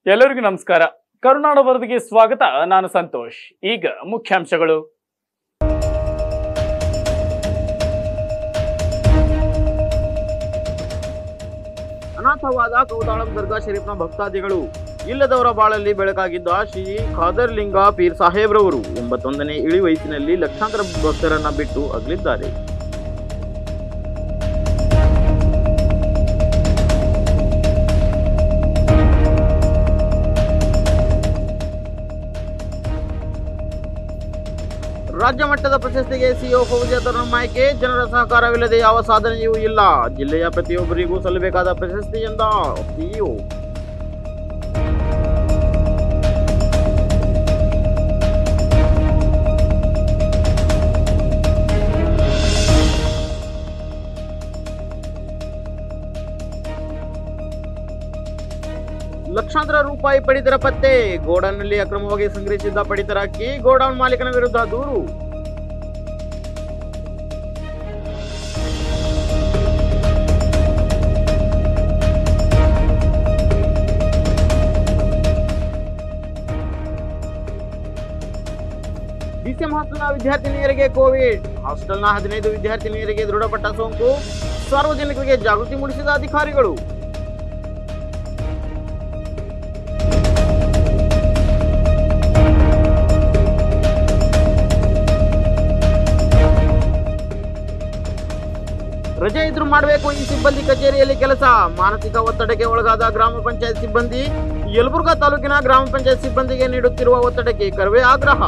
ಎಲ್ಲರಿಗೂ ನಮಸ್ಕಾರ ಕರುನಾಡ ವರದಿಗೆ ಸ್ವಾಗತ ನಾನು ಸಂತೋಷ್ ಈಗ ಮುಖ್ಯಾಂಶಗಳು ಅನಾಥವಾದ ಕೌತಾಳಂ ದರ್ಗಾ ಶರೀಫ್ನ ಭಕ್ತಾದಿಗಳು ಇಲ್ಲದವರ ಬಾಳಲ್ಲಿ ಬೆಳಕಾಗಿದ್ದ ಶ್ರೀ ಖಾದರ್ಲಿಂಗ ಪೀರ್ ಸಾಹೇಬ್ರವರು ಎಂಬತ್ತೊಂದನೇ ಇಳಿ ವಯಸ್ಸಿನಲ್ಲಿ ಲಕ್ಷಾಂತರ ಭಕ್ತರನ್ನ ಬಿಟ್ಟು ಅಗಲಿದ್ದಾರೆ ರಾಜ್ಯ ಮಟ್ಟದ ಪ್ರಶಸ್ತಿಗೆ ಸಿಒ ಫೌಜಿಯಾ ತರುಣ್ ಆಯ್ಕೆ ಜನರ ಸಹಕಾರವಿಲ್ಲದೆ ಯಾವ ಸಾಧನೆಯೂ ಇಲ್ಲ ಜಿಲ್ಲೆಯ ಪ್ರತಿಯೊಬ್ಬರಿಗೂ ಸಲ್ಲಬೇಕಾದ ಪ್ರಶಸ್ತಿ ಎಂದ ಸಿಇಒ ಲಕ್ಷಾಂತರ ರೂಪಾಯಿ ಪಡಿತರ ಪತ್ತೆ ಗೋಡೌನ್ನಲ್ಲಿ ಅಕ್ರಮವಾಗಿ ಸಂಗ್ರಹಿಸಿದ್ದ ಪಡಿತರ ಅಕ್ಕಿ ಗೋಡೌನ್ ಮಾಲೀಕನ ವಿರುದ್ಧ ದೂರು ಡಿಸಿಎಂ ಹಾಸ್ಟೆಲ್ನ ವಿದ್ಯಾರ್ಥಿನಿಯರಿಗೆ ಕೋವಿಡ್ ಹಾಸ್ಟೆಲ್ನ ಹದಿನೈದು ವಿದ್ಯಾರ್ಥಿನಿಯರಿಗೆ ದೃಢಪಟ್ಟ ಸೋಂಕು ಸಾರ್ವಜನಿಕರಿಗೆ ಜಾಗೃತಿ ಮೂಡಿಸಿದ ಅಧಿಕಾರಿಗಳು ರಜೆ ಇದ್ರು ಮಾಡಬೇಕು ಈ ಸಿಬ್ಬಂದಿ ಕಚೇರಿಯಲ್ಲಿ ಕೆಲಸ ಮಾನಸಿಕ ಒತ್ತಡಕ್ಕೆ ಒಳಗಾದ ಗ್ರಾಮ ಪಂಚಾಯತ್ ಸಿಬ್ಬಂದಿ ಯಲಬುರ್ಗಾ ತಾಲೂಕಿನ ಗ್ರಾಮ ಪಂಚಾಯತ್ ಸಿಬ್ಬಂದಿಗೆ ನೀಡುತ್ತಿರುವ ಒತ್ತಡಕ್ಕೆ ಕರ್ವೆ ಆಗ್ರಹ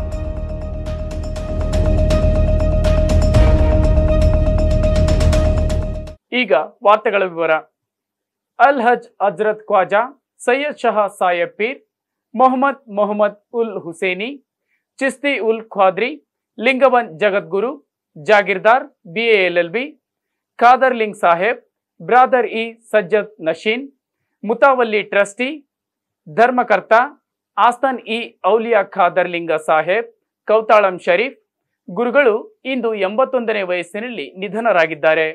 ಈಗ ವಾರ್ತೆಗಳ ವಿವರ ಅಲ್ ಹಜ್ ಹಜ್ರತ್ ಖ್ವಾಜಾ ಸೈಯದ್ ಶಹಾ ಸಾಯಬ್ ಪೀರ್ ಮೊಹಮ್ಮದ್ ಮೊಹಮ್ಮದ್ ಉಲ್ ಹುಸೇನಿ ಚಿಸ್ತಿ ಉಲ್ ಖಾದ್ರಿ ಲಿಂಗವನ್ ಜಗದ್ಗುರು ಜಾಗೀರ್ದಾರ್ ಬಿಎಎಲ್ಎಲ್ಬಿ ಖಾದರ್ ಲಿಂಗ್ ಸಾಹೇಬ್ ಬ್ರಾದರ್ ಇ ಸಜ್ಜದ್ ನಶೀನ್ ಮುತಾವಲ್ಲಿ ಟ್ರಸ್ಟಿ ಧರ್ಮಕರ್ತ ಆಸ್ತನ್ ಇ ಔಲಿಯಾ ಖಾದರ್ ಲಿಂಗ ಸಾಹೇಬ್ ಕೌತಾಳಂ ಶರೀಫ್ ಗುರುಗಳು ಇಂದು ಎಂಬತ್ತೊಂದನೇ ವಯಸ್ಸಿನಲ್ಲಿ ನಿಧನರಾಗಿದ್ದಾರೆ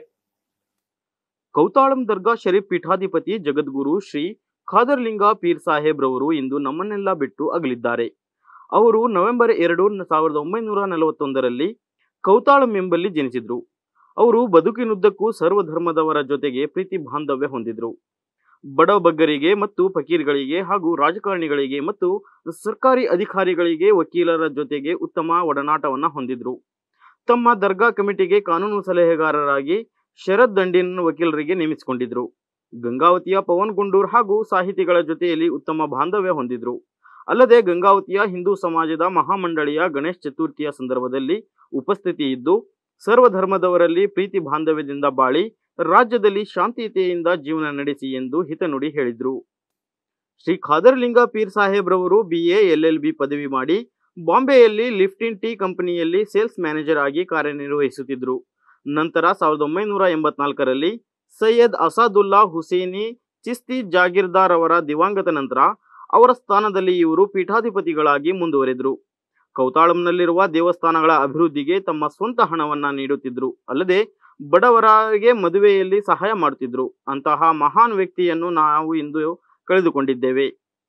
ಕೌತಾಳಂ ದರ್ಗಾ ಶರೀಫ್ ಪೀಠಾಧಿಪತಿ ಜಗದ್ಗುರು ಶ್ರೀ ಖಾದರ್ಲಿಂಗ ಪೀರ್ ಸಾಹೇಬ್ ರವರು ಇಂದು ನಮ್ಮನ್ನೆಲ್ಲ ಬಿಟ್ಟು ಅಗಲಿದ್ದಾರೆ ಅವರು ನವೆಂಬರ್ ಎರಡು ಸಾವಿರದ ಒಂಬೈನೂರ ನಲವತ್ತೊಂದರಲ್ಲಿ ಕೌತಾಳಂ ಎಂಬಲ್ಲಿ ಜನಿಸಿದ್ರು ಅವರು ಬದುಕಿನುದ್ದಕ್ಕೂ ಸರ್ವಧರ್ಮದವರ ಜೊತೆಗೆ ಪ್ರೀತಿ ಬಾಂಧವ್ಯ ಹೊಂದಿದ್ರು ಬಡ ಬಗ್ಗರಿಗೆ ಮತ್ತು ಫಕೀರ್ಗಳಿಗೆ ಹಾಗೂ ರಾಜಕಾರಣಿಗಳಿಗೆ ಮತ್ತು ಸರ್ಕಾರಿ ಅಧಿಕಾರಿಗಳಿಗೆ ವಕೀಲರ ಜೊತೆಗೆ ಉತ್ತಮ ಒಡನಾಟವನ್ನ ಹೊಂದಿದ್ರು ತಮ್ಮ ದರ್ಗಾ ಕಮಿಟಿಗೆ ಕಾನೂನು ಸಲಹೆಗಾರರಾಗಿ ಶರದ್ ದಂಡಿನ್ ವಕೀಲರಿಗೆ ನೇಮಿಸಿಕೊಂಡಿದ್ರು ಗಂಗಾವತಿಯ ಪವನ್ ಗುಂಡೂರ್ ಹಾಗೂ ಸಾಹಿತಿಗಳ ಜೊತೆಯಲ್ಲಿ ಉತ್ತಮ ಬಾಂಧವ್ಯ ಹೊಂದಿದ್ರು ಅಲ್ಲದೆ ಗಂಗಾವತಿಯ ಹಿಂದೂ ಸಮಾಜದ ಮಹಾಮಂಡಳಿಯ ಗಣೇಶ್ ಚತುರ್ಥಿಯ ಸಂದರ್ಭದಲ್ಲಿ ಉಪಸ್ಥಿತಿ ಇದ್ದು ಸರ್ವಧರ್ಮದವರಲ್ಲಿ ಪ್ರೀತಿ ಬಾಂಧವ್ಯದಿಂದ ಬಾಳಿ ರಾಜ್ಯದಲ್ಲಿ ಶಾಂತಿಯುತೆಯಿಂದ ಜೀವನ ನಡೆಸಿ ಎಂದು ಹಿತನುಡಿ ಹೇಳಿದ್ರು ಶ್ರೀ ಖಾದರ್ಲಿಂಗ ಪೀರ್ ಸಾಹೇಬ್ರವರು B A L L B ಪದವಿ ಮಾಡಿ ಬಾಂಬೆಯಲ್ಲಿ ಲಿಫ್ಟಿನ್ ಟೀ ಕಂಪನಿಯಲ್ಲಿ ಸೇಲ್ಸ್ ಮ್ಯಾನೇಜರ್ ಆಗಿ ಕಾರ್ಯನಿರ್ವಹಿಸುತ್ತಿದ್ದರು ನಂತರ ಸಾವಿರದ ಒಂಬೈನೂರ ಎಂಬತ್ನಾಲ್ಕರಲ್ಲಿ ಸೈಯದ್ ಅಸಾದುಲ್ಲಾ ಹುಸೇನಿ ಚಿಸ್ತಿ ಜಾಗೀರ್ದಾರ್ ಅವರ ದಿವಂಗತ ನಂತರ ಅವರ ಸ್ಥಾನದಲ್ಲಿ ಇವರು ಪೀಠಾಧಿಪತಿಗಳಾಗಿ ಮುಂದುವರೆದರು ಕೌತಾಳಂನಲ್ಲಿರುವ ದೇವಸ್ಥಾನಗಳ ಅಭಿವೃದ್ಧಿಗೆ ತಮ್ಮ ಸ್ವಂತ ಹಣವನ್ನ ನೀಡುತ್ತಿದ್ರು ಅಲ್ಲದೆ ಬಡವರಿಗೆ ಮದುವೆಯಲ್ಲಿ ಸಹಾಯ ಮಾಡುತ್ತಿದ್ರು ಅಂತಹ ಮಹಾನ್ ವ್ಯಕ್ತಿಯನ್ನು ನಾವು ಇಂದು ಕಳೆದುಕೊಂಡಿದ್ದೇವೆ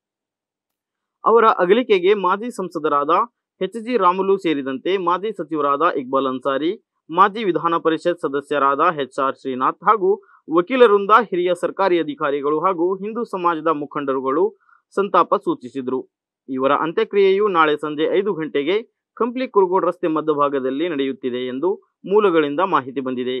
ಅವರ ಅಗಲಿಕೆಗೆ ಮಾಜಿ ಸಂಸದರಾದ ಎಚ್ ಜಿ ರಾಮುಲು ಸೇರಿದಂತೆ ಮಾಜಿ ಸಚಿವರಾದ ಇಕ್ಬಾಲ್ ಅನ್ಸಾರಿ ಮಾಜಿ ವಿಧಾನ ಪರಿಷತ್ ಸದಸ್ಯರಾದ ಎಚ್ ಆರ್ ಶ್ರೀನಾಥ್ ಹಾಗೂ ವಕೀಲರಿಂದ ಹಿರಿಯ ಸರ್ಕಾರಿ ಅಧಿಕಾರಿಗಳು ಹಾಗೂ ಹಿಂದೂ ಸಮಾಜದ ಮುಖಂಡರುಗಳು ಸಂತಾಪ ಸೂಚಿಸಿದರು ಇವರ ಅಂತ್ಯಕ್ರಿಯೆಯು ನಾಳೆ ಸಂಜೆ ಐದು ಗಂಟೆಗೆ ಕಂಪ್ಲಿ ಕುರುಗೋಡ್ ರಸ್ತೆ ಮಧ್ಯಭಾಗದಲ್ಲಿ ನಡೆಯುತ್ತಿದೆ ಎಂದು ಮೂಲಗಳಿಂದ ಮಾಹಿತಿ ಬಂದಿದೆ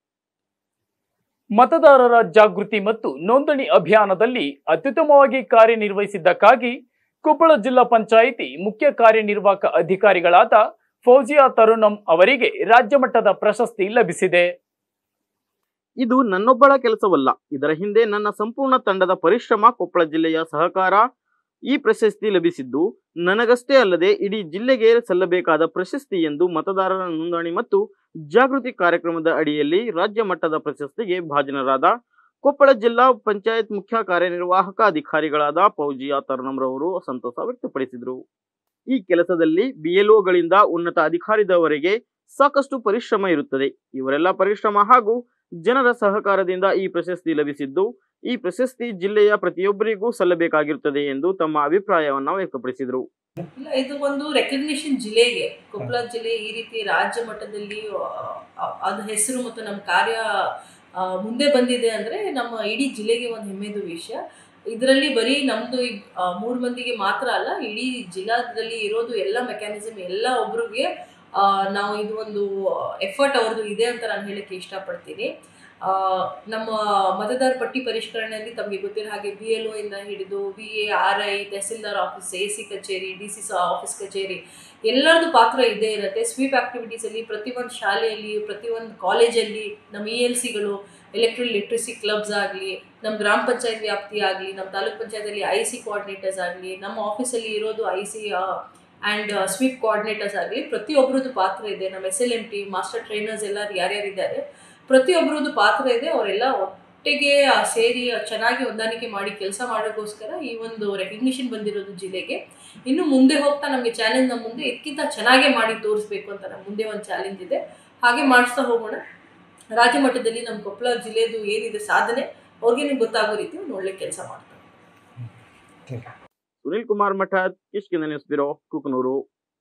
ಮತದಾರರ ಜಾಗೃತಿ ಮತ್ತು ನೋಂದಣಿ ಅಭಿಯಾನದಲ್ಲಿ ಅತ್ಯುತ್ತಮವಾಗಿ ಕಾರ್ಯನಿರ್ವಹಿಸಿದ್ದಕ್ಕಾಗಿ ಕೊಪ್ಪಳ ಜಿಲ್ಲಾ ಪಂಚಾಯಿತಿ ಮುಖ್ಯ ಕಾರ್ಯನಿರ್ವಾಹಕ ಅಧಿಕಾರಿಗಳಾದ ಫೌಜಿಯಾ ತರುಣಂ ಅವರಿಗೆ ರಾಜ್ಯ ಮಟ್ಟದ ಪ್ರಶಸ್ತಿ ಲಭಿಸಿದೆ ಇದು ನನ್ನೊಬ್ಬಳ ಕೆಲಸವಲ್ಲ ಇದರ ಹಿಂದೆ ನನ್ನ ಸಂಪೂರ್ಣ ತಂಡದ ಪರಿಶ್ರಮ ಕೊಪ್ಪಳ ಜಿಲ್ಲೆಯ ಸಹಕಾರ ಈ ಪ್ರಶಸ್ತಿ ಲಭಿಸಿದ್ದು ನನಗಷ್ಟೇ ಅಲ್ಲದೆ ಇಡೀ ಜಿಲ್ಲೆಗೆ ಸಲ್ಲಬೇಕಾದ ಪ್ರಶಸ್ತಿ ಎಂದು ಮತದಾರರ ನೋಂದಣಿ ಮತ್ತು ಜಾಗೃತಿ ಕಾರ್ಯಕ್ರಮದ ಅಡಿಯಲ್ಲಿ ರಾಜ್ಯ ಮಟ್ಟದ ಪ್ರಶಸ್ತಿಗೆ ಭಾಜನರಾದ ಕೊಪ್ಪಳ ಜಿಲ್ಲಾ ಪಂಚಾಯತ್ ಮುಖ್ಯ ಕಾರ್ಯನಿರ್ವಾಹಕ ಅಧಿಕಾರಿಗಳಾದ ಫೌಜಿಯಾ ತರ್ನಂರವರು ಸಂತಸ ವ್ಯಕ್ತಪಡಿಸಿದರು ಈ ಕೆಲಸದಲ್ಲಿ ಬಿಎಲ್ಒಗಳಿಂದ ಉನ್ನತ ಅಧಿಕಾರಿದವರೆಗೆ ಸಾಕಷ್ಟು ಪರಿಶ್ರಮ ಇರುತ್ತದೆ ಇವರೆಲ್ಲ ಪರಿಶ್ರಮ ಹಾಗೂ ಜನರ ಸಹಕಾರದಿಂದ ಈ ಪ್ರಶಸ್ತಿ ಲಭಿಸಿದ್ದು ಈ ಪ್ರಶಸ್ತಿ ಜಿಲ್ಲೆಯ ಪ್ರತಿಯೊಬ್ಬರಿಗೂ ಸಲ್ಲಬೇಕಾಗಿರುತ್ತದೆ ಎಂದು ತಮ್ಮ ಅಭಿಪ್ರಾಯವನ್ನು ವ್ಯಕ್ತಪಡಿಸಿದರು ಇಲ್ಲ ಇದು ಒಂದು ರೆಕಗ್ನಿಷನ್ ಜಿಲ್ಲೆಗೆ ಕೊಪ್ಪಳ ಜಿಲ್ಲೆ ಈ ರೀತಿ ರಾಜ್ಯ ಮಟ್ಟದಲ್ಲಿ ಅದು ಹೆಸರು ಮತ್ತು ನಮ್ಮ ಕಾರ್ಯ ಆ, ಮುಂದೆ ಬಂದಿದೆ ಅಂದರೆ ನಮ್ಮ ಇಡೀ ಜಿಲ್ಲೆಗೆ ಒಂದು ಹೆಮ್ಮೆದು ವಿಷಯ ಇದರಲ್ಲಿ ಬರೀ ನಮ್ಮದು ಮೂರು ಮಂದಿಗೆ ಮಾತ್ರ ಅಲ್ಲ ಇಡೀ ಜಿಲ್ಲಾದಲ್ಲಿ ಇರೋದು ಎಲ್ಲ ಮೆಕ್ಯಾನಿಸಮ್ ಎಲ್ಲ ಒಬ್ರಿಗೆ ಆ, ನಾವು ಇದು ಒಂದು ಎಫರ್ಟ್ ಅವ್ರದ್ದು ಇದೆ ಅಂತ ನಾನು ಹೇಳಕ್ಕೆ ಇಷ್ಟಪಡ್ತೀನಿ ಆ, ನಮ್ಮ ಮತದಾರ ಪಟ್ಟಿ ಪರಿಷ್ಕರಣೆಯಲ್ಲಿ ತಮಗೆ ಗೊತ್ತಿರೋ ಹಾಗೆ ಬಿ ಎಲ್ ಒ ಇಂದ ಹಿಡಿದು B A R I tahsildar office A C ಕಚೇರಿ ಡಿ ಸಿ ಆಫೀಸ್ ಕಚೇರಿ ಎಲ್ಲರದ್ದು ಪಾತ್ರ ಇದ್ದೇ ಇರುತ್ತೆ ಸ್ವೀಪ್ ಆಕ್ಟಿವಿಟೀಸಲ್ಲಿ ಪ್ರತಿಯೊಂದು ಶಾಲೆಯಲ್ಲಿ ಪ್ರತಿಯೊಂದು ಕಾಲೇಜಲ್ಲಿ ನಮ್ಮ ಇ ಎಲ್ ಸಿಗಳು ಎಲೆಕ್ಟ್ರಿಕ್ ಲಿಟ್ರಸಿ ಕ್ಲಬ್ಸ್ ಆಗಲಿ ನಮ್ಮ ಗ್ರಾಮ ಪಂಚಾಯತ್ ವ್ಯಾಪ್ತಿ ಆಗಲಿ ನಮ್ಮ ತಾಲೂಕ್ ಪಂಚಾಯತಲ್ಲಿ ಐ ಸಿ ಕೋಆರ್ಡಿನೇಟರ್ಸ್ ಆಗಲಿ ನಮ್ಮ ಆಫೀಸಲ್ಲಿ ಇರೋದು I C and SVEEP coordinators ಆಗಲಿ ಪ್ರತಿಯೊಬ್ಬರದ್ದು ಪಾತ್ರ ಇದೆ ನಮ್ಮ S L M T master trainers ಎಲ್ಲ ಯಾರ್ಯಾರಿದ್ದಾರೆ ಪ್ರತಿಯೊಬ್ಬರದ್ದು ಪಾತ್ರ ಇದೆ ಅವರೆಲ್ಲ ಒಟ್ಟಿಗೆ ಆ, ಸೇರಿ ಆ, ಚೆನ್ನಾಗಿ ಹೊಂದಾಣಿಕೆ ಮಾಡಿ ಕೆಲಸ ಮಾಡೋಕ್ಕೋಸ್ಕರ ಈ ಒಂದು ರೆಕಗ್ನಿಷನ್ ಬಂದಿರೋದು ಜಿಲ್ಲೆಗೆ ಇನ್ನು ಮುಂದೆ ಹೋಗ್ತಾ ನಮಗೆ ಚಾಲೆಂಜ್ ನಮ್ಮ ಮುಂದೆ ಇದಕ್ಕಿಂತ ಚೆನ್ನಾಗೇ ಮಾಡಿ ತೋರಿಸ್ಬೇಕು ಅಂತ ನಮ್ಮ ಮುಂದೆ ಒಂದು ಚಾಲೆಂಜ್ ಇದೆ ಹಾಗೆ ಮಾಡಿಸ್ತಾ ಹೋಗೋಣ ರಾಜ್ಯ ಮಟ್ಟದಲ್ಲಿ ನಮ್ಮ ಕೊಪ್ಪಳ ಜಿಲ್ಲೆದು ಏನಿದೆ ಸಾಧನೆ ಅವ್ರಿಗೆ ಗೊತ್ತಾಗೋ ರೀತಿ ಒಂದು ಒಳ್ಳೆ ಕೆಲಸ ಮಾಡ್ತಾರೆ ಸುನಿಲ್ ಕುಮಾರ್ ಮಠದ್ ಕಿಷ್ಕಿಂದ ನ್ಯೂಸ್ ಬ್ಯೂರೋ ಕುಕನೂರು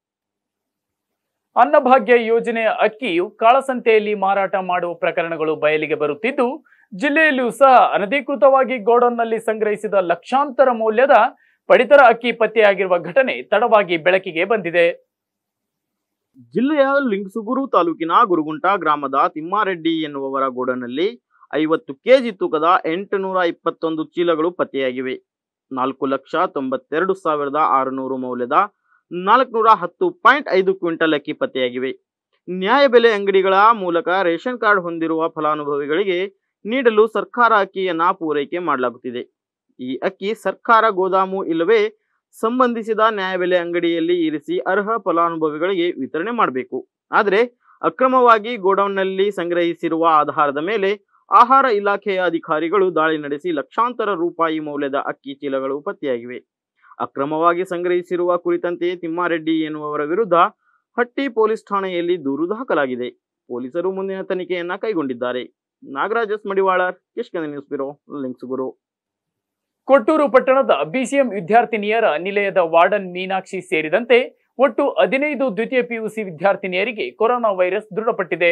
ಅನ್ನಭಾಗ್ಯ ಯೋಜನೆಯ ಅಕ್ಕಿಯು ಕಾಳಸಂತೆಯಲ್ಲಿ ಮಾರಾಟ ಮಾಡುವ ಪ್ರಕರಣಗಳು ಬಯಲಿಗೆ ಬರುತ್ತಿದ್ದು ಜಿಲ್ಲೆಯಲ್ಲಿಯೂ ಸಹ ಅನಧಿಕೃತವಾಗಿ ಗೋಡೌನ್ನಲ್ಲಿ ಸಂಗ್ರಹಿಸಿದ ಲಕ್ಷಾಂತರ ಮೌಲ್ಯದ ಪಡಿತರ ಅಕ್ಕಿ ಪತ್ತೆಯಾಗಿರುವ ಘಟನೆ ತಡವಾಗಿ ಬೆಳಕಿಗೆ ಬಂದಿದೆ ಜಿಲ್ಲೆಯ ಲಿಂಗಸುಗೂರು ತಾಲೂಕಿನ ಗುರುಗುಂಟ ಗ್ರಾಮದ ತಿಮ್ಮಾರೆಡ್ಡಿ ಎನ್ನುವವರ ಗೋಡನಲ್ಲಿ ಐವತ್ತು ಕೆಜಿ ತೂಕದ ಎಂಟುನೂರ ಇಪ್ಪತ್ತೊಂದು ಚೀಲಗಳು ಪತ್ತೆಯಾಗಿವೆ ನಾಲ್ಕು ಲಕ್ಷ ತೊಂಬತ್ತೆರಡು ಸಾವಿರದ ಆರುನೂರು ಮೌಲ್ಯದ ನಾಲ್ಕುನೂರ ಹತ್ತು ಪಾಯಿಂಟ್ ಐದು ಕ್ವಿಂಟಲ್ ಅಕ್ಕಿ ಪತ್ತೆಯಾಗಿವೆ ನ್ಯಾಯಬೆಲೆ ಅಂಗಡಿಗಳ ಮೂಲಕ ರೇಷನ್ ಕಾರ್ಡ್ ಹೊಂದಿರುವ ಫಲಾನುಭವಿಗಳಿಗೆ ನೀಡಲು ಸರ್ಕಾರ ಅಕ್ಕಿಯನ್ನ ಪೂರೈಕೆ ಮಾಡಲಾಗುತ್ತಿದೆ ಈ ಅಕ್ಕಿ ಸರ್ಕಾರ ಗೋದಾಮು ಇಲ್ಲವೇ ಸಂಬಂಧಿಸಿದ ನ್ಯಾಯಬೆಲೆ ಅಂಗಡಿಯಲ್ಲಿ ಇರಿಸಿ ಅರ್ಹ ಫಲಾನುಭವಿಗಳಿಗೆ ವಿತರಣೆ ಮಾಡಬೇಕು ಆದರೆ ಅಕ್ರಮವಾಗಿ ಗೋಡೌನ್ನಲ್ಲಿ ಸಂಗ್ರಹಿಸಿರುವ ಆಧಾರದ ಮೇಲೆ ಆಹಾರ ಇಲಾಖೆಯ ಅಧಿಕಾರಿಗಳು ದಾಳಿ ನಡೆಸಿ ಲಕ್ಷಾಂತರ ರೂಪಾಯಿ ಮೌಲ್ಯದ ಅಕ್ಕಿ ಚೀಲಗಳು ಪತ್ತೆಯಾಗಿವೆ ಅಕ್ರಮವಾಗಿ ಸಂಗ್ರಹಿಸಿರುವ ಕುರಿತಂತೆ ತಿಮ್ಮಾರೆಡ್ಡಿ ಎನ್ನುವವರ ವಿರುದ್ಧ ಹಟ್ಟಿ ಪೊಲೀಸ್ ಠಾಣೆಯಲ್ಲಿ ದೂರು ದಾಖಲಾಗಿದೆ ಪೊಲೀಸರು ಮುಂದಿನ ತನಿಖೆಯನ್ನ ಕೈಗೊಂಡಿದ್ದಾರೆ Nagaraj S Madivalar Kishkinda news bureau Lingsugur Kotturu ಪಟ್ಟಣದ ಬಿಸಿಎಂ ವಿದ್ಯಾರ್ಥಿನಿಯರ ನಿಲಯದ ವಾರ್ಡನ್ ಮೀನಾಕ್ಷಿ ಸೇರಿದಂತೆ ಒಟ್ಟು ಹದಿನೈದು ದ್ವಿತೀಯ ಪಿಯುಸಿ ವಿದ್ಯಾರ್ಥಿನಿಯರಿಗೆ ಕೊರೋನಾ ವೈರಸ್ ದೃಢಪಟ್ಟಿದೆ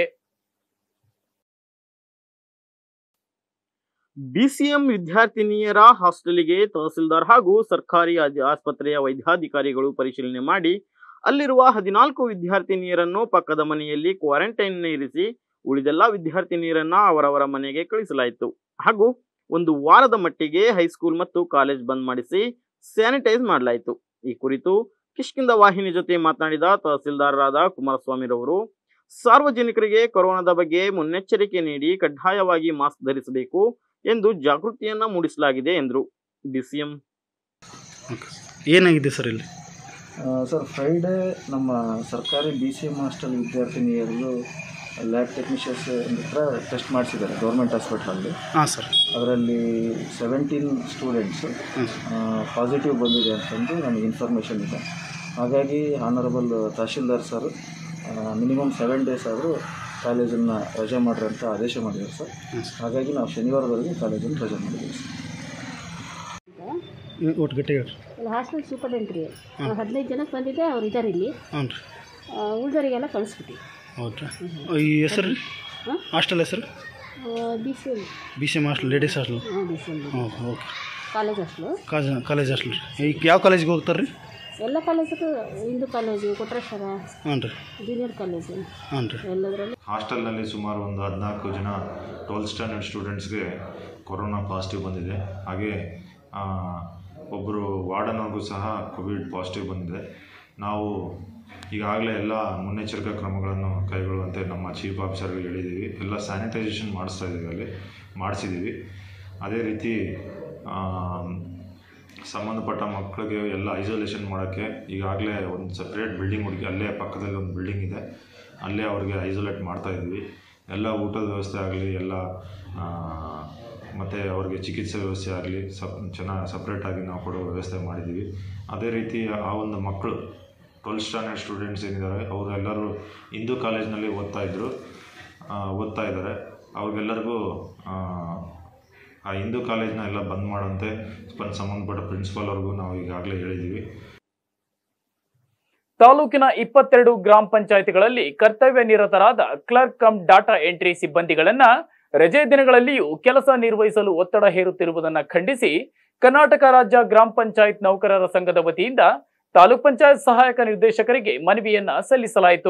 ಬಿಸಿಎಂ ವಿದ್ಯಾರ್ಥಿನಿಯರ ಹಾಸ್ಟೆಲಿಗೆ ತಹಸೀಲ್ದಾರ್ ಹಾಗೂ ಸರ್ಕಾರಿ ಅಧಿ- ಆಸ್ಪತ್ರೆಯ ವೈದ್ಯಾಧಿಕಾರಿಗಳು ಪರಿಶೀಲನೆ ಮಾಡಿ ಅಲ್ಲಿರುವ ಹದಿನಾಲ್ಕು ವಿದ್ಯಾರ್ಥಿನಿಯರನ್ನು ಪಕ್ಕದ ಮನೆಯಲ್ಲಿ ಕ್ವಾರಂಟೈನ್ ಇರಿಸಿ ಉಳಿದೆಲ್ಲ ವಿದ್ಯಾರ್ಥಿನಿಯರನ್ನ ಅವರವರ ಮನೆಗೆ ಕಳಿಸಲಾಯಿತು ಹಾಗೂ ಒಂದು ವಾರದ ಮಟ್ಟಿಗೆ ಹೈಸ್ಕೂಲ್ ಮತ್ತು ಕಾಲೇಜ್ ಬಂದ್ ಮಾಡಿಸಿ ಸ್ಯಾನಿಟೈಸ್ ಮಾಡಲಾಯಿತು ಈ ಕುರಿತು ಕಿಷ್ಕಿಂದ ವಾಹಿನಿ ಜೊತೆ ಮಾತನಾಡಿದ ತಹಸೀಲ್ದಾರರಾದ ಕುಮಾರಸ್ವಾಮಿರವರು ಸಾರ್ವಜನಿಕರಿಗೆ ಕೊರೋನಾದ ಬಗ್ಗೆ ಮುನ್ನೆಚ್ಚರಿಕೆ ನೀಡಿ ಕಡ್ಡಾಯವಾಗಿ ಮಾಸ್ಕ್ ಧರಿಸಬೇಕು ಎಂದು ಜಾಗೃತಿಯನ್ನ ಮೂಡಿಸಲಾಗಿದೆ ಎಂದರು ಡಿಸಿಎಂ ಏನಾಗಿದೆ ಸರ್ ಇಲ್ಲಿ ಆ, ಸರ್ ಫ್ರೈಡೇ ನಮ್ಮ ಸರ್ಕಾರಿ ಬಿ ಸಿ ಎಮ್ ಹಾಸ್ಟೆಲ್ ವಿದ್ಯಾರ್ಥಿನಿಯರಿಗೂ ಲ್ಯಾಬ್ ಟೆಕ್ನಿಷಿಯನ್ಸ್ ಹತ್ರ ಟೆಸ್ಟ್ ಮಾಡಿಸಿದ್ದಾರೆ ಗೌರ್ಮೆಂಟ್ ಹಾಸ್ಪಿಟ್ಲಲ್ಲಿ ಹಾಂ ಸರ್ ಅದರಲ್ಲಿ ಸೆವೆಂಟೀನ್ ಸ್ಟೂಡೆಂಟ್ಸು ಪಾಸಿಟಿವ್ ಬಂದಿದೆ ಅಂತಂದು ನನಗೆ ಇನ್ಫಾರ್ಮೇಷನ್ ಇದೆ ಹಾಗಾಗಿ honourable tahsildar sir minimum seven days ಆದರೂ ಕಾಲೇಜನ್ನು ರಜೆ ಮಾಡ್ರಿ ಅಂತ ಆದೇಶ ಮಾಡಿದ್ದಾರೆ ಸರ್ ಹಾಗಾಗಿ ನಾವು ಶನಿವಾರದವರೆಗೆ ಕಾಲೇಜನ್ನು ರಜೆ ಮಾಡಿದ್ದೀವಿ ಸರ್ ಒಟ್ಟು ಗಟ್ಟಿ ಹೇಳ್ರಿ ಇಲ್ಲಿ ಹಾಸ್ಟೆಲ್ ಸೂಪರ್ಡೆಂಟ್ ರೀ ಹದಿನೈದು ಜನಕ್ಕೆ ಬಂದಿದೆ ಅವ್ರು ಇದ್ದಾರೆ ಇಲ್ಲಿ ಹ್ಞೂ ರೀ ಉಳಿದವರಿಗೆಲ್ಲ ಕಳಿಸ್ಬಿಟ್ಟು ಹೌದ್ರಾ ಈ ಹೆಸರು ರೀ ಹಾಂ? ಹಾಸ್ಟೆಲ್ ಹೆಸರು B C L B C M hostel ladies hostel ಹಾಂ ಬಿ ಸಿ ಎಲ್ ಹ್ಞೂ okay college hostel college college hostel ರೀ ಈಗ ಯಾವ ಕಾಲೇಜಿಗೆ ಹೋಗ್ತಾರೆ ರೀ ಎಲ್ಲ ಕಾಲೇಜು ಹಿಂದೂ ಕಾಲೇಜು ಕೊಟ್ರೇಶ್ವರ ಹ್ಞೂ ರೀ ಜೂನಿಯರ್ ಕಾಲೇಜು ಹ್ಞೂ ರೀ ಎಲ್ಲದರಲ್ಲೂ ಹಾಸ್ಟೆಲ್ನಲ್ಲಿ ಸುಮಾರು ಒಂದು ಹದಿನಾಲ್ಕು ಜನ ಟ್ವೆಲ್ತ್ ಸ್ಟ್ಯಾಂಡರ್ಡ್ ಸ್ಟೂಡೆಂಟ್ಸ್ಗೆ ಕೊರೋನಾ ಪಾಸಿಟಿವ್ ಬಂದಿದೆ ಹಾಗೆ ಆ, ಒಬ್ಬರು ವಾರ್ಡನ್ವ್ರಿಗೂ ಸಹ ಕೋವಿಡ್ ಪಾಸಿಟಿವ್ ಬಂದಿದೆ ನಾವು ಈಗಾಗಲೇ ಎಲ್ಲ ಮುನ್ನೆಚ್ಚರಿಕಾ ಕ್ರಮಗಳನ್ನು ಕೈಗೊಳ್ಳುವಂತೆ ನಮ್ಮ ಚೀಫ್ ಆಫೀಸರ್ಗೆ ಹೇಳಿದ್ದೀವಿ ಎಲ್ಲ ಸ್ಯಾನಿಟೈಸೇಷನ್ ಮಾಡಿಸ್ತಾ ಇದ್ದೀವಿ ಅಲ್ಲಿ ಮಾಡಿಸಿದ್ದೀವಿ ಅದೇ ರೀತಿ ಆ, ಸಂಬಂಧಪಟ್ಟ ಮಕ್ಕಳಿಗೆ ಎಲ್ಲ ಐಸೋಲೇಷನ್ ಮಾಡೋಕ್ಕೆ ಈಗಾಗಲೇ ಒಂದು ಸಪ್ರೇಟ್ ಬಿಲ್ಡಿಂಗ್ ಹುಡುಕಿ ಅಲ್ಲೇ ಪಕ್ಕದಲ್ಲಿ ಒಂದು ಬಿಲ್ಡಿಂಗ್ ಇದೆ ಅಲ್ಲೇ ಅವ್ರಿಗೆ ಐಸೋಲೇಟ್ ಮಾಡ್ತಾ ಇದ್ವಿ ಎಲ್ಲ ಊಟದ ವ್ಯವಸ್ಥೆ ಆಗಲಿ ಎಲ್ಲ ಮತ್ತು ಅವ್ರಿಗೆ ಚಿಕಿತ್ಸೆ ವ್ಯವಸ್ಥೆ ಆಗಲಿ ಸಪ್ ಚೆನ್ನಾಗಿ ಸಪ್ರೇಟಾಗಿ ನಾವು ಕೊಡೋ ವ್ಯವಸ್ಥೆ ಮಾಡಿದ್ದೀವಿ ಅದೇ ರೀತಿ ಆ ಒಂದು ಮಕ್ಕಳು ಟ್ವೆಲ್ತ್ ಸ್ಟ್ಯಾಂಡರ್ಡ್ ಸ್ಟೂಡೆಂಟ್ಸ್ ಏನಿದ್ದಾರೆ ಅವರೆಲ್ಲರೂ ಹಿಂದೂ ಕಾಲೇಜ್ನಲ್ಲಿ ಓದ್ತಾ ಇದ್ದರು ಆ, ಓದ್ತಾ ಇದ್ದಾರೆ ಅವ್ರಿಗೆಲ್ಲರಿಗೂ ಆ ಹಿಂದೂ ಕಾಲೇಜ್ನ ಎಲ್ಲ ಬಂದ್ ಮಾಡೋಂತೆ ಸ್ಪ- ಸಂಬಂಧಪಟ್ಟ ಪ್ರಿನ್ಸಿಪಾಲ್ ಅವ್ರಿಗೂ ನಾವು ಈಗಾಗಲೇ ಹೇಳಿದ್ದೀವಿ ತಾಲೂಕಿನ ಇಪ್ಪತ್ತೆರಡು ಗ್ರಾಮ ಪಂಚಾಯಿತಿಗಳಲ್ಲಿ ಕರ್ತವ್ಯ ನಿರತರಾದ ಕ್ಲರ್ಕ್ ಕಮ್ ಡಾಟಾ ಎಂಟ್ರಿ ಸಿಬ್ಬಂದಿಗಳನ್ನ ರಜೆ ದಿನಗಳಲ್ಲಿಯೂ ಕೆಲಸ ನಿರ್ವಹಿಸಲು ಒತ್ತಡ ಹೇರುತ್ತಿರುವುದನ್ನು ಖಂಡಿಸಿ ಕರ್ನಾಟಕ ರಾಜ್ಯ ಗ್ರಾಮ ಪಂಚಾಯತ್ ನೌಕರರ ಸಂಘದ ವತಿಯಿಂದ ತಾಲೂಕ್ ಪಂಚಾಯತ್ ಸಹಾಯಕ ನಿರ್ದೇಶಕರಿಗೆ ಮನವಿಯನ್ನ ಸಲ್ಲಿಸಲಾಯಿತು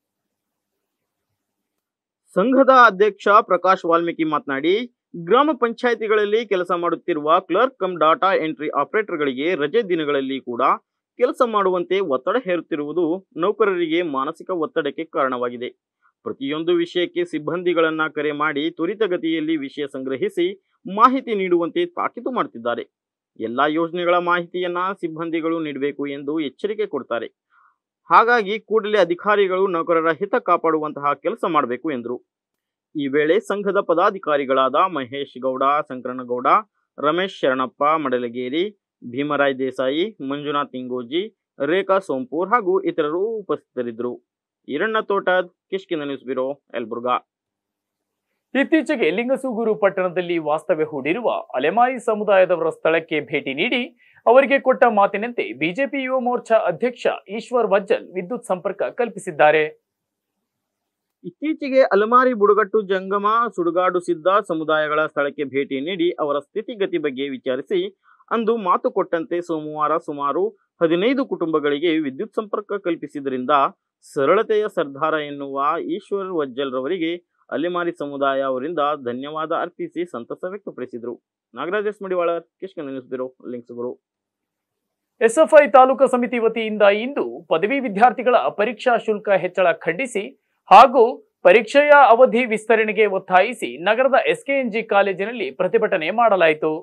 ಸಂಘದ ಅಧ್ಯಕ್ಷ ಪ್ರಕಾಶ್ ವಾಲ್ಮೀಕಿ ಮಾತನಾಡಿ ಗ್ರಾಮ ಪಂಚಾಯಿತಿಗಳಲ್ಲಿ ಕೆಲಸ ಮಾಡುತ್ತಿರುವ ಕ್ಲರ್ಕ್ ಕಮ್ ಡಾಟಾ ಎಂಟ್ರಿ ಆಪರೇಟರ್ಗಳಿಗೆ ರಜೆ ದಿನಗಳಲ್ಲಿ ಕೂಡ ಕೆಲಸ ಮಾಡುವಂತೆ ಒತ್ತಡ ಹೇರುತ್ತಿರುವುದು ನೌಕರರಿಗೆ ಮಾನಸಿಕ ಒತ್ತಡಕ್ಕೆ ಕಾರಣವಾಗಿದೆ ಪ್ರತಿಯೊಂದು ವಿಷಯಕ್ಕೆ ಸಿಬ್ಬಂದಿಗಳನ್ನ ಕರೆ ಮಾಡಿ ತ್ವರಿತಗತಿಯಲ್ಲಿ ವಿಷಯ ಸಂಗ್ರಹಿಸಿ ಮಾಹಿತಿ ನೀಡುವಂತೆ ತಾಕೀತು ಮಾಡುತ್ತಿದ್ದಾರೆ ಎಲ್ಲಾ ಯೋಜನೆಗಳ ಮಾಹಿತಿಯನ್ನ ಸಿಬ್ಬಂದಿಗಳು ನೀಡಬೇಕು ಎಂದು ಎಚ್ಚರಿಕೆ ಕೊಡ್ತಾರೆ ಹಾಗಾಗಿ ಕೂಡಲೇ ಅಧಿಕಾರಿಗಳು ನೌಕರರ ಹಿತ ಕಾಪಾಡುವಂತಹ ಕೆಲಸ ಮಾಡಬೇಕು ಎಂದರು ಈ ವೇಳೆ ಸಂಘದ ಪದಾಧಿಕಾರಿಗಳಾದ ಮಹೇಶ್ ಗೌಡ ಸಂಕರಣಗೌಡ ರಮೇಶ್ ಶರಣಪ್ಪ ಮಡಲಗೇರಿ ಭೀಮರಾಯ್ ದೇಸಾಯಿ ಮಂಜುನಾಥ್ ಇಂಗೋಜಿ ರೇಖಾ ಸೋಂಪೂರ್ ಹಾಗೂ ಇತರರು ಉಪಸ್ಥಿತರಿದ್ದರು ಈರಣ್ಣ ತೋಟದ್ ಕಿಷ್ಕಿಂದ ನ್ಯೂಸ್ ಬ್ಯೂರೋ ಯಲಬುರ್ಗಾ ಇತ್ತೀಚೆಗೆ ಲಿಂಗಸೂಗೂರು ಪಟ್ಟಣದಲ್ಲಿ ವಾಸ್ತವ್ಯ ಹೂಡಿರುವ ಅಲೆಮಾಯಿ ಸಮುದಾಯದವರ ಸ್ಥಳಕ್ಕೆ ಭೇಟಿ ನೀಡಿ ಅವರಿಗೆ ಕೊಟ್ಟ ಮಾತಿನಂತೆ ಬಿಜೆಪಿ ಯುವ ಮೋರ್ಚಾ ಅಧ್ಯಕ್ಷ ಈಶ್ವರ್ ವಜ್ಜಲ್ ವಿದ್ಯುತ್ ಸಂಪರ್ಕ ಕಲ್ಪಿಸಿದ್ದಾರೆ ಇತ್ತೀಚೆಗೆ ಅಲಮಾರಿ ಬುಡಗಟ್ಟು ಜಂಗಮ ಸುಡುಗಾಡು ಸಿದ್ಧ ಸಮುದಾಯಗಳ ಸ್ಥಳಕ್ಕೆ ಭೇಟಿ ನೀಡಿ ಅವರ ಸ್ಥಿತಿಗತಿ ಬಗ್ಗೆ ವಿಚಾರಿಸಿ ಅಂದು ಮಾತು ಕೊಟ್ಟಂತೆ ಸೋಮವಾರ ಸುಮಾರು ಹದಿನೈದು ಕುಟುಂಬಗಳಿಗೆ ವಿದ್ಯುತ್ ಸಂಪರ್ಕ ಕಲ್ಪಿಸಿದ್ರಿಂದ ಸರಳತೆಯ ಸರ್ದಾರ ಎನ್ನುವ ಈಶ್ವರ್ ವಜ್ಜಲ್ ರವರಿಗೆ ಅಲೆಮಾರಿ ಸಮುದಾಯ ಅವರಿಂದ ಧನ್ಯವಾದ ಅರ್ಪಿಸಿ ಸಂತಸ ವ್ಯಕ್ತಪಡಿಸಿದರು Nagaraj S Madivalar Kishkinda news bureau Lingsugur SFI taluk ಸಮಿತಿ ವತಿಯಿಂದ ಇಂದು ಪದವಿ ವಿದ್ಯಾರ್ಥಿಗಳ ಪರೀಕ್ಷಾ ಶುಲ್ಕ ಹೆಚ್ಚಳ ಖಂಡಿಸಿ ಹಾಗೂ ಪರೀಕ್ಷೆಯ ಅವಧಿ ವಿಸ್ತರಣೆಗೆ ಒತ್ತಾಯಿಸಿ ನಗರದ ಎಸ್ಕೆಎನ್ಜಿ ಕಾಲೇಜಿನಲ್ಲಿ ಪ್ರತಿಭಟನೆ ಮಾಡಲಾಯಿತು